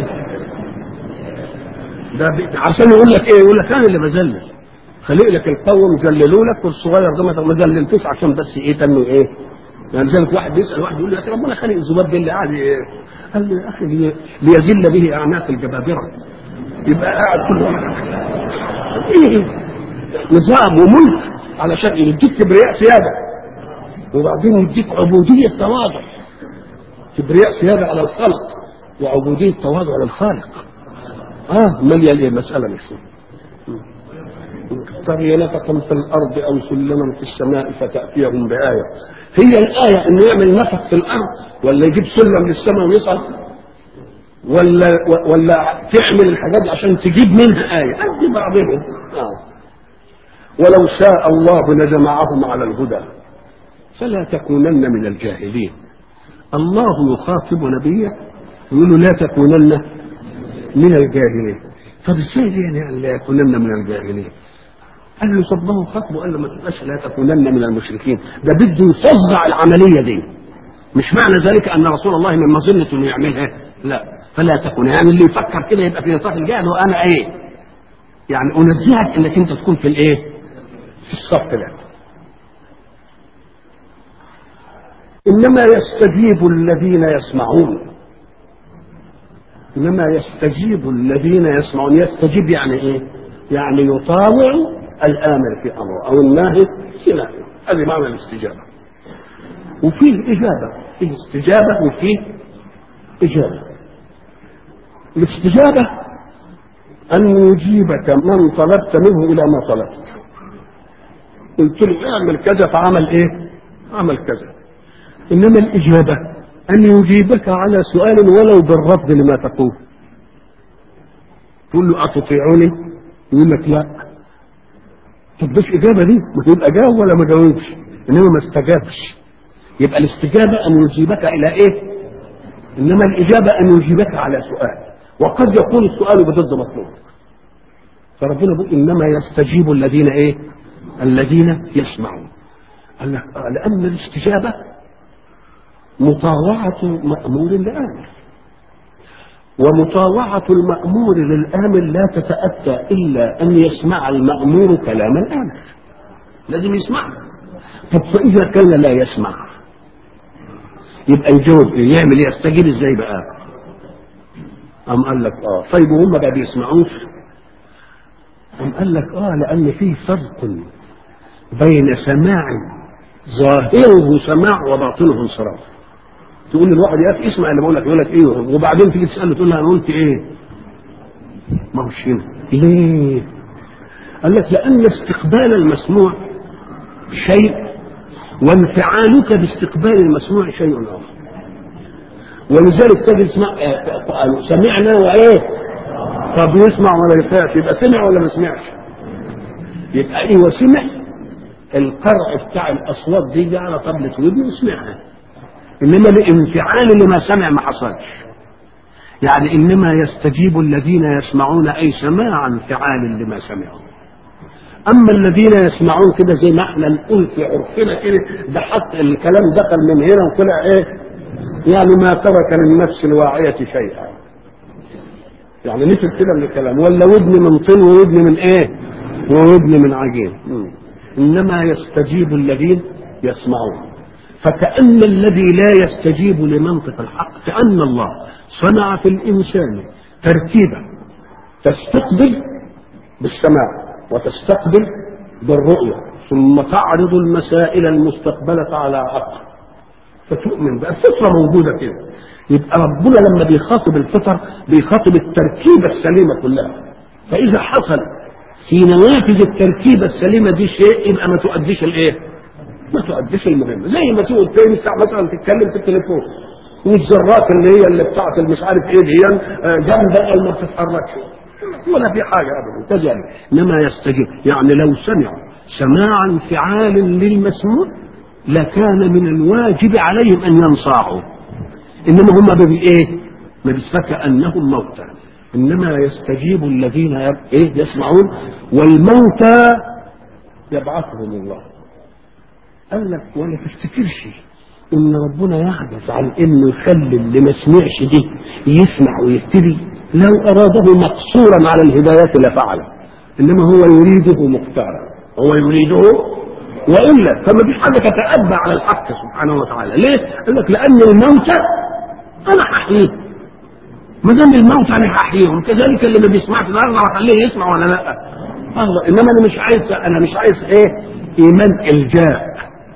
Speaker 1: ده عشان يقول لك ايه يقول لك انا اللي بذلل خلق لك القوم ذللوا لك والصغير ده ما ذللتوش عشان بس ايه تنه ايه يعني ذلك واحد بيسال واحد يقول له يا اخي ربنا خلق الذباب ده اللي قاعد إيه؟ قال له يا اخي لي- ليذل به اعناق الجبابره يبقى قاعد كل واحد ايه نظام وملك علشان يديك كبرياء سياده وبعدين يديك عبوديه تواضع كبرياء سياده على الخلق وعبوديه تواضع للخالق اه مليان ايه المساله مش تري نفقا في الارض او سلما في السماء فتاتيهم بايه هي الايه انه يعمل نفق في الارض ولا يجيب سلم للسماء ويصعد ولا ولا تعمل الحاجات دي عشان تجيب منها ايه قد بعضهم آه. ولو شاء الله لجمعهم على الهدى فلا تكونن من الجاهلين الله يخاطب نبيه يقول له لا تكونن من الجاهلين طب ازاي دي يعني لا يكونن من الجاهلين قال له طب ما هو خطبه قال له ما تبقاش لا تكونن من المشركين ده بده يفظع العمليه دي مش معنى ذلك ان رسول الله من مظنه انه يعملها لا فلا تكون يعني اللي يفكر كده يبقى في نطاق الجهل وانا ايه يعني انزهك انك انت تكون في الايه في الصف ده انما يستجيب الذين يسمعون انما يستجيب الذين يسمعون يستجيب يعني ايه يعني يطاوع الامر في امره او الناهي في نهيه هذه معنى الاستجابه وفيه اجابه فيه استجابه وفيه اجابه الاستجابه ان يجيبك من طلبت منه الى ما طلبت قلت له اعمل كذا فعمل ايه عمل كذا انما الاجابه ان يجيبك على سؤال ولو بالرفض لما تقول تقول له اتطيعوني يقول لك لا طب مش اجابه دي ما تبقى جاوب ولا ما جاوبش انما ما استجابش يبقى الاستجابه ان يجيبك الى ايه انما الاجابه ان يجيبك على سؤال وقد يكون السؤال بضد مطلوب فربنا بيقول انما يستجيب الذين ايه الذين يسمعون قال لك آه، لان الاستجابه مطاوعه مامور لامر ومطاوعة المأمور للآمر لا تتأتى إلا أن يسمع المأمور كلام الآمر لازم يسمع طب فإذا كان لا يسمع يبقى يجاوب إيه؟ يعمل ايه يستجيب ازاي بقى أم قال لك اه طيب وهم ما بيسمعوش أم قال لك اه لأن في فرق بين سماع ظاهره سماع وباطنه انصراف تقول للواحد يا اخي اسمع اللي بقول لك يقول لك ايه وبعدين تيجي تساله تقول له انا قلت ايه؟ ما هوش هنا ليه؟ قال لك لان استقبال المسموع شيء وانفعالك باستقبال المسموع شيء اخر ولذلك تجد اسمع قالوا سمعنا وايه طب يسمع ولا يسمعش يبقى سمع ولا ما سمعش يبقى ايوه سمع القرع بتاع الاصوات دي جه على طبلة ودنه وسمعها انما الانفعال لما سمع ما حصلش يعني انما يستجيب الذين يسمعون اي سماع انفعال لما سمعوا اما الذين يسمعون كده زي ما احنا نقول في عرفنا كده ده حتى الكلام دخل من هنا وطلع ايه يعني ما ترك للنفس الواعية شيئا يعني نفل كده من الكلام ولا ودن من طين وودن من ايه وودن من عجين مم. انما يستجيب الذين يسمعون فكأن الذي لا يستجيب لمنطق الحق كأن الله صنع في الإنسان ترتيبا تستقبل بالسماع وتستقبل بالرؤية ثم تعرض المسائل المستقبلة على عقل فتؤمن بقى الفطرة موجودة كده يبقى ربنا لما بيخاطب الفطر بيخاطب التركيبة السليمة كلها فإذا حصل في نوافذ التركيبة السليمة دي شيء يبقى ما تؤديش الايه؟ ما تؤديش المهمة زي ما تقول تنسى مثلا تتكلم في التليفون والذرات اللي هي اللي بتاعت اللي مش عارف ايه دي جنب ما بتتحركش ولا في حاجة أبدا كذلك إنما يستجيب يعني لو سمعوا سماع انفعال للمسموع لكان من الواجب عليهم أن ينصاعوا إنما هم بإيه؟ ما بيسفك أنهم موتى إنما يستجيب الذين يب... إيه يسمعون والموتى يبعثهم الله قال لك ولا تفتكرش ان ربنا يعجز عن انه يخلي اللي ما سمعش دي يسمع ويهتدي لو اراده مقصورا على الهدايات لفعله انما هو يريده مختارا هو يريده والا فما فيش حاجه تتأبى على الحق سبحانه وتعالى ليه؟ قال لك لان الموتى انا هحييه ما دام الموتى انا هحييهم كذلك اللي ما بيسمعش النهارده هخليه يسمع ولا لا؟ الله انما انا مش عايز انا مش عايز ايه؟ ايمان الجاء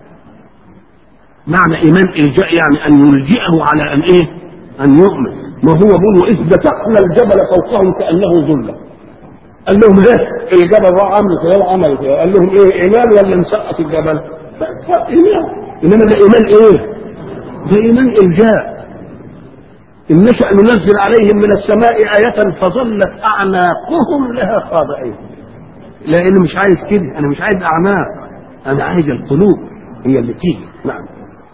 Speaker 1: معنى ايمان الجاء يعني ان يلجئه على ان ايه؟ ان يؤمن ما هو بيقول اذ دفقنا الجبل فوقهم كانه ظله قال لهم ايه الجبل راح عمل كده عمل كده قال لهم ايه ايمان ولا نسقط الجبل؟ ايمان انما ده ايمان ايه؟ ده ايمان الجاء ان نشا ننزل عليهم من السماء ايه فظلت اعناقهم لها خاضعين لان مش عايز كده انا مش عايز اعناق انا عايز القلوب هي اللي تيجي نعم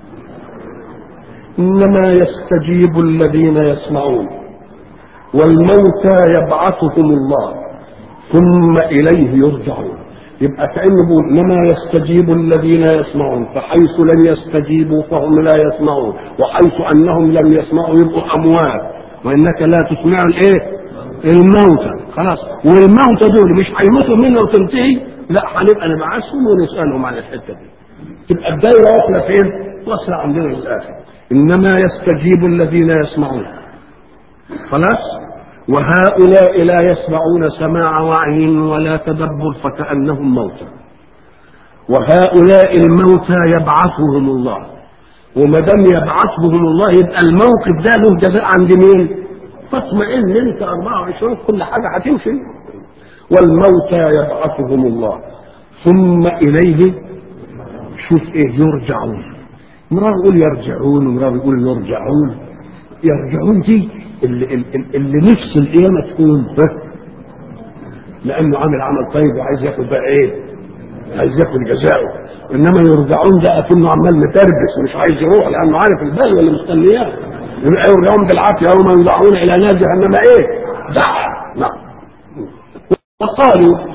Speaker 1: انما يستجيب الذين يسمعون والموتى يبعثهم الله ثم اليه يرجعون يبقى كانه بيقول انما يستجيب الذين يسمعون فحيث لم يستجيبوا فهم لا يسمعون وحيث انهم لم يسمعوا يبقوا اموات وانك لا تسمع الايه الموتى خلاص والموتى دول مش هيموتوا منا وتنتهي لا هنبقى نبعثهم ونسالهم عن الحته دي تبقى الدايره واصله فين؟ واصله عندنا للاخر انما يستجيب الذين يسمعون خلاص وهؤلاء لا يسمعون سماع وعي ولا تدبر فكانهم موتى وهؤلاء الموتى يبعثهم الله وما دام يبعثهم الله يبقى الموقف ده له جزاء عند مين؟ فاطمئن انت 24 كل حاجه هتمشي والموتى يبعثهم الله ثم اليه شوف ايه يرجعون مرار يقول يرجعون ومرار يقول يرجعون يرجعون دي اللي, اللي, اللي نفس القيامة تكون لأنه عامل عمل طيب وعايز ياخد بقى إيه؟ عايز ياخد جزاؤه إنما يرجعون ده أكنه عمال متربس ومش عايز يروح لأنه عارف البلوى اللي مستنياه يبقى يرجعون بالعافية يوم يدعون إلى نار جهنم إيه؟ دعا نعم وقالوا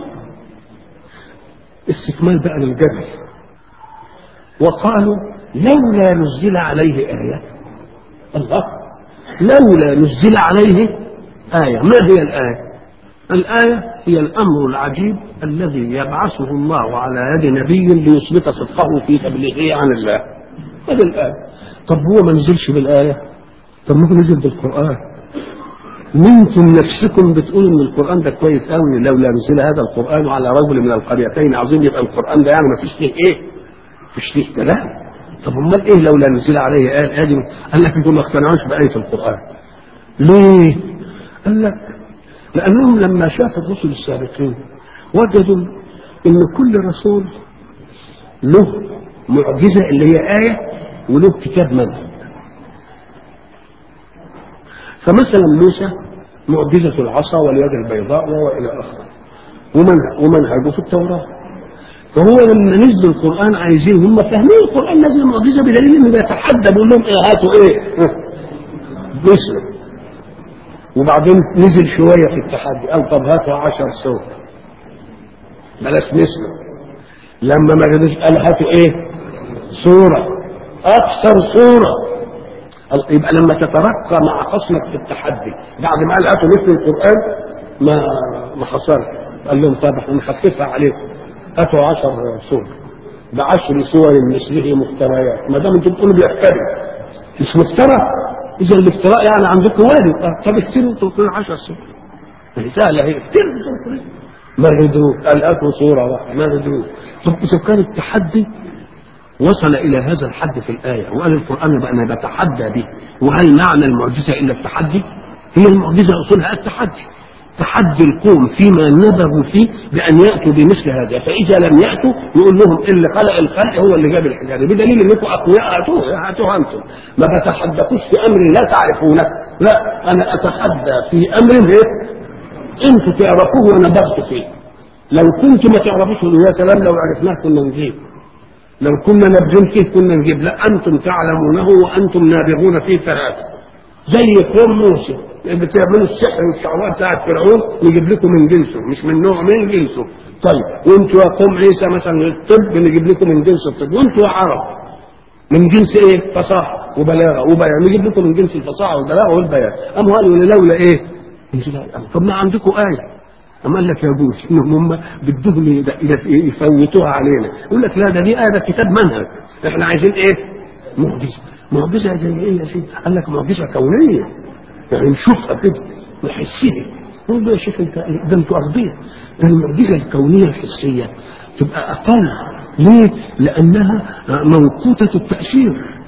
Speaker 1: استكمال بقى للجبل وقالوا لولا نزل عليه آية الله لولا نزل عليه آية ما هي الآية الآية هي الأمر العجيب الذي يبعثه الله على يد نبي ليثبت صدقه في تبليغه عن الله هذه الآية طب هو ما نزلش بالآية طب ما هو نزل بالقرآن منكم نفسكم بتقولوا ان القرآن ده كويس قوي لولا نزل هذا القرآن على رجل من القريتين عظيم يبقى القرآن ده يعني ما فيش فيه ايه؟ ما فيش فيه كلام طب امال ايه لولا نزل عليه آية آدم قال لك انتم ما اقتنعوش بآية القرآن ليه؟ قال لك لأنهم لما شافوا الرسل السابقين وجدوا ان كل رسول له معجزة اللي هي آية وله كتاب منهج فمثلا موسى معجزة العصا واليد البيضاء وإلى آخره ومنهج ومنهجه في التوراة فهو لما نزل القرآن عايزين هم فاهمين القرآن نزل معجزة بدليل إنه بيتحدى بيقول لهم إيه هاتوا إيه مصر وبعدين نزل شوية في التحدي قال طب هاتوا عشر صوت بلاش نسمع لما ما قدرش قال هاتوا ايه صورة أكثر صورة يبقى لما تترقى مع خصمك في التحدي بعد ما قال هاتوا مثل القرآن ما ما حصلش قال لهم طب احنا نخففها عليكم هاتوا عشر صور بعشر صور مثله مفتريات ما دام انتم بتقولوا بيحترم مش مفترى اذا الافتراء يعني عندكم وارد اه طب اكتبوا انتوا بتقولوا 10 صور ما هي سهله هي اكتبوا ما ردوا قال هاتوا صوره واحده ما ردوا طب اذا كان التحدي وصل الى هذا الحد في الايه وقال القران بقى انا بتحدى به وهل معنى المعجزه الا التحدي؟ هي المعجزه اصولها التحدي تحدي القوم فيما نبغوا فيه بان ياتوا بمثل هذا فاذا لم ياتوا يقول لهم اللي خلق الخلق هو اللي جاب الحاجه دي بدليل انكم اقوياء هاتوه هاتوها انتم ما بتحدثوش في امر لا تعرفونه لا انا اتحدى في امر ايه انتوا تعرفوه وانا بغت فيه لو كنت ما تعرفوش يا سلام لو عرفناه كنا نجيب لو كنا نبذل فيه كنا نجيب لا انتم تعلمونه وانتم نابغون فيه فهاتوا زي قوم موسى بتعملوا السحر والشعوذه بتاعت فرعون نجيب لكم من جنسه مش من نوع من جنسه طيب وانتوا يا قوم عيسى مثلا الطب نجيب لكم من جنس الطب وانتوا يا عرب من جنس ايه؟ فصاحه وبلاغه وبيان نجيب لكم من جنس الفصاحه والبلاغه والبيان قام قالوا لولا ايه؟ طب ما عندكم ايه أما قال لك يجوز إنهم هم بدهم يفوتوها علينا يقول لك لا ده دي آية ده كتاب منهج إحنا عايزين إيه؟ معجزة معجزة زي إيه يا سيدي؟ قال لك معجزة كونية يعني نشوفها كده نحسها نقول له يا شيخ أنت ده أنتوا أغبياء ده المعجزة الكونية الحسية تبقى أقل ليه؟ لأنها موقوتة التأثير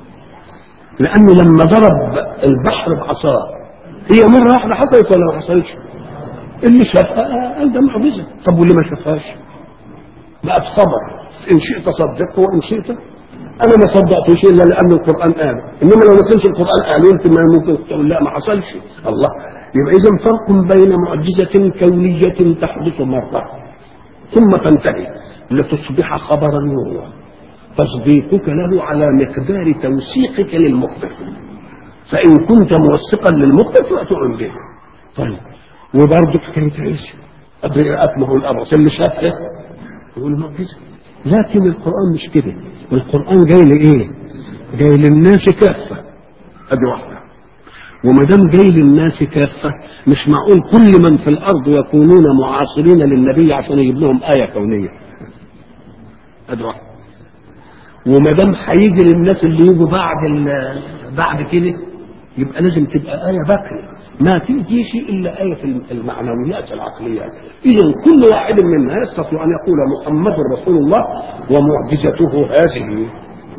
Speaker 1: لأنه لما ضرب البحر بعصاه هي مرة واحدة حصلت ولا ما حصلتش؟ اللي شافها قال ده معجزه طب واللي ما شافهاش بقى بصبر ان شئت صدقه وان شئت انا ما صدقتش الا لان القران قال انما لو ما كانش القران قال انت ما ممكن تقول لا ما حصلش الله يبقى اذا فرق بين معجزه كونيه تحدث مره ثم تنتهي لتصبح خبرا نورا تصديقك له على مقدار توثيقك للمخبر فان كنت موثقا للمخبر فتؤمن به طيب وبرضه كانت عيسى أبنه الأبرص اللي شافه يقول معجزة لكن القرآن مش كده القرآن جاي لإيه؟ جاي للناس كافة أدي واحدة وما دام جاي للناس كافة مش معقول كل من في الأرض يكونون معاصرين للنبي عشان يجيب لهم آية كونية أدي واحدة وما دام هيجي للناس اللي يجوا بعد بعد كده يبقى لازم تبقى آية باقية ما تجيش الا آية المعنويات العقليات إذا كل واحد منا يستطيع أن يقول محمد رسول الله ومعجزته هذه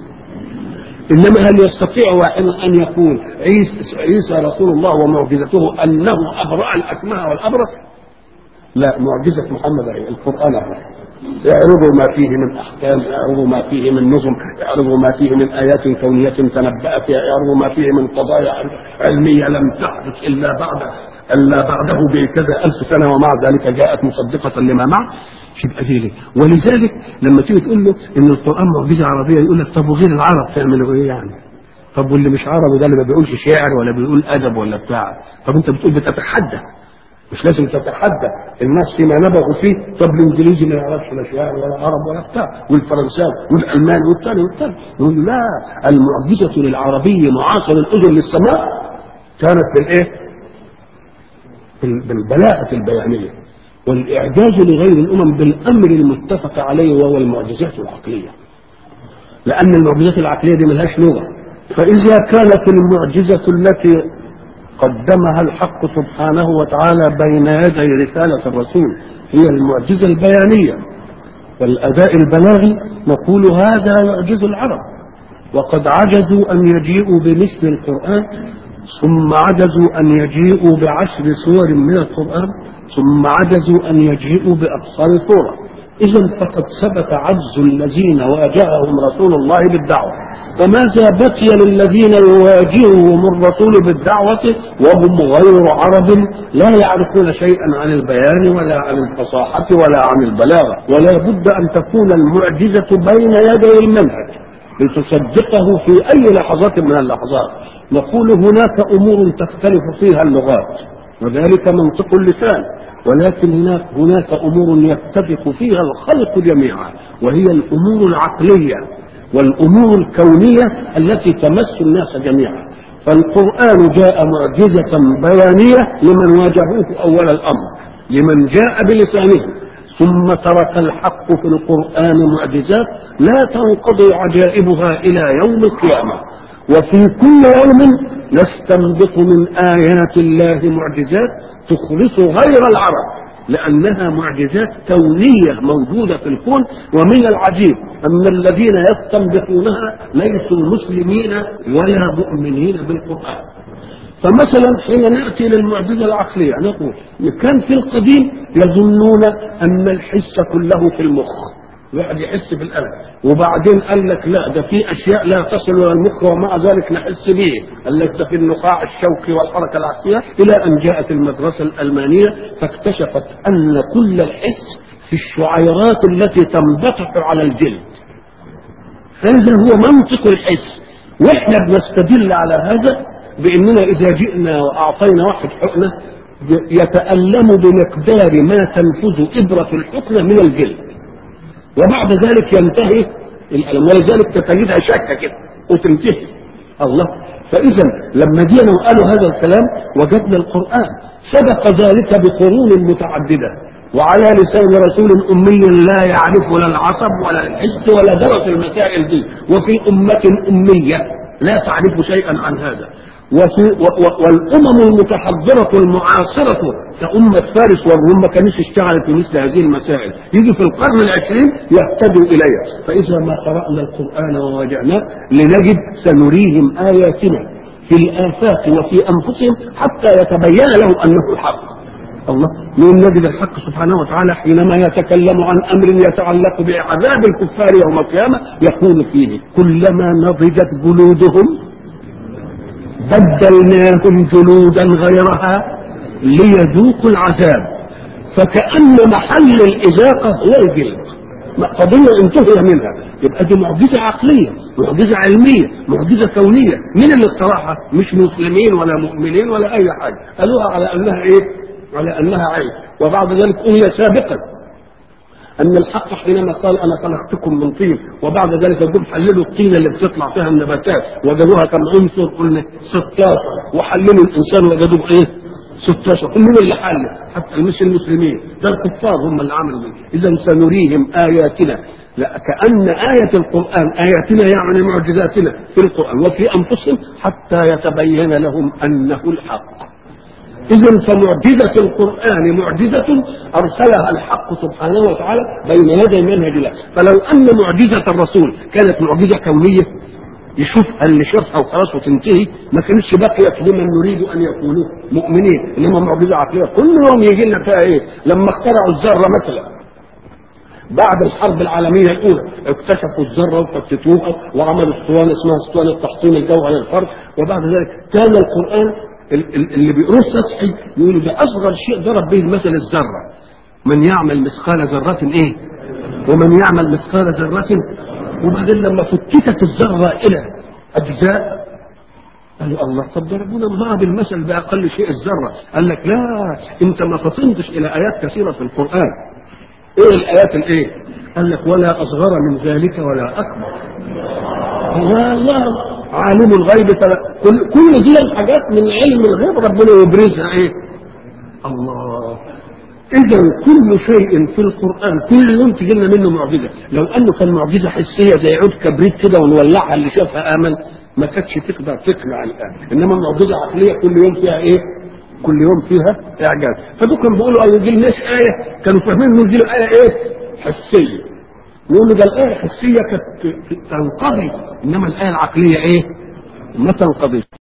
Speaker 1: إنما هل يستطيع واحد أن يقول عيسى, عيسى رسول الله ومعجزته أنه أبرأ الأكمه والأبرص لا معجزة محمد هي القرآن هو اعرضوا ما فيه من احكام اعرضوا ما فيه من نظم اعرضوا ما فيه من ايات كونيه تنبأ فيها اعرضوا ما فيه من قضايا علميه لم تحدث الا بعد الا بعده بكذا الف سنه ومع ذلك جاءت مصدقه لما معه يبقى دي ليه ولذلك لما تيجي تقول له ان القران معجزه عربيه يقول لك طب وغير العرب تعملوا ايه يعني؟ طب واللي مش عربي ده اللي ما بيقولش شعر ولا بيقول ادب ولا بتاع طب انت بتقول بتتحدى مش لازم تتحدى الناس فيما نبغوا فيه طب الانجليزي ما يعرفش لا شعر ولا عرب ولا بتاع والفرنساوي والالماني والثاني والثاني يقول لا المعجزه للعربي معاصر الاذن للسماء كانت بالايه؟ بالبلاغه البيانيه والاعجاز لغير الامم بالامر المتفق عليه وهو المعجزات العقليه لان المعجزات العقليه دي ملهاش لغه فاذا كانت المعجزه التي قدمها الحق سبحانه وتعالى بين يدي رسالة الرسول هي المعجزة البيانية والأداء البلاغي نقول هذا يعجز العرب وقد عجزوا أن يجيئوا بمثل القرآن ثم عجزوا أن يجيئوا بعشر سور من القرآن ثم عجزوا أن يجيئوا بأقصار سورة إذا فقد ثبت عجز الذين واجههم رسول الله بالدعوة فماذا بقي للذين يواجههم الرسول بالدعوة وهم غير عرب لا يعرفون شيئا عن البيان ولا عن الفصاحة ولا عن البلاغة ولا بد أن تكون المعجزة بين يدي المنهج لتصدقه في أي لحظة من اللحظات نقول هناك أمور تختلف فيها اللغات وذلك منطق اللسان ولكن هناك هناك امور يتفق فيها الخلق جميعا وهي الامور العقليه والامور الكونيه التي تمس الناس جميعا فالقران جاء معجزه بيانيه لمن واجهوه اول الامر لمن جاء بلسانه ثم ترك الحق في القران معجزات لا تنقضي عجائبها الى يوم القيامه وفي كل يوم نستنبط من ايات الله معجزات تخلص غير العرب لأنها معجزات كونية موجودة في الكون ومن العجيب أن الذين يستنبطونها ليسوا مسلمين ولا مؤمنين بالقرآن فمثلا حين نأتي للمعجزة العقلية نقول كان في القديم يظنون أن الحس كله في المخ الواحد يحس بالقلب وبعدين قال لك لا ده في اشياء لا تصل الى المخ ومع ذلك نحس به قال لك ده في النقاع الشوكي والحركه العكسيه الى ان جاءت المدرسه الالمانيه فاكتشفت ان كل الحس في الشعيرات التي تنبطح على الجلد هذا هو منطق الحس واحنا بنستدل على هذا باننا اذا جئنا واعطينا واحد حقنه يتالم بمقدار ما تنفذ ابره الحقنه من الجلد وبعد ذلك ينتهي الألم ولذلك تجدها شكة كده وتنتهي الله فإذا لما جينا وقالوا هذا الكلام وجدنا القرآن سبق ذلك بقرون متعددة وعلى لسان رسول أمي لا يعرف لا العصب ولا الحس ولا درس المسائل دي وفي أمة أمية لا تعرف شيئا عن هذا وفي و و والامم المتحضره المعاصره كأمة فارس والروم ما كانش اشتغلت في مثل هذه المسائل يجي في القرن العشرين يهتدوا اليها فاذا ما قرانا القران وواجعناه لنجد سنريهم اياتنا في الافاق وفي انفسهم حتى يتبين لهم انه الحق الله من نجد الحق سبحانه وتعالى حينما يتكلم عن امر يتعلق بعذاب الكفار يوم القيامه يقول فيه كلما نضجت جلودهم بدلناهم جلودا غيرها ليذوقوا العذاب فكأن محل الإذاقة هو الجلد قضية انتهي منها يبقى دي معجزة عقلية معجزة علمية معجزة كونية مين اللي اخترعها مش مسلمين ولا مؤمنين ولا أي حاجة قالوها على أنها إيه على أنها عين وبعد ذلك أهي سابقا ان الحق حينما قال انا خلقتكم من طين وبعد ذلك جم حللوا الطين اللي بتطلع فيها النباتات وجدوها كم عنصر قلنا 16 وحللوا الانسان وجدوه ايه 16 كل مين اللي حل حتى مش المسلمين ده الكفار هم اللي عملوا ده اذا سنريهم اياتنا لا كأن آية القرآن آياتنا يعني معجزاتنا في القرآن وفي أنفسهم حتى يتبين لهم أنه الحق إذا فمعجزة القرآن معجزة أرسلها الحق سبحانه وتعالى بين يدي منهج الله، فلو أن معجزة الرسول كانت معجزة كونية يشوفها اللي شافها وخلاص وتنتهي ما كانتش بقيت لمن نريد أن يكونوا مؤمنين، إنما معجزة عقلية كل يوم يجي لنا فيها إيه؟ لما اخترعوا الذرة مثلا بعد الحرب العالمية الأولى اكتشفوا الذرة وفتتوها وعملوا اسطوانة اسمها اسطوانة تحطيم الجوهر الفرد وبعد ذلك كان القرآن اللي بيقروه سطحي يقولوا ده اصغر شيء ضرب به المثل الذره من يعمل مثقال ذره ايه ومن يعمل مثقال ذره وبعدين لما فتتت الذره الى اجزاء قالوا الله طب ضربونا معاه بالمثل باقل شيء الذره قال لك لا انت ما فطنتش الى ايات كثيره في القران ايه الايات الايه قال لك ولا اصغر من ذلك ولا اكبر والله عالم الغيب فلا كل كل دي الحاجات من علم الغيب ربنا يبرزها ايه الله اذا كل شيء في القران كل يوم تجي لنا منه معجزه لو انه كان معجزه حسيه زي عود كبريت كده ونولعها اللي شافها امن ما كانتش تقدر تقنع الان انما معجزه عقليه كل يوم فيها ايه كل يوم فيها اعجاز فدول كانوا بيقولوا او يجي لناش ايه كانوا فاهمين انه يجي ايه ايه حسيه يقولوا ده الايه الحسيه كانت تنقضي انما الايه العقليه ايه؟ ما تنقضيش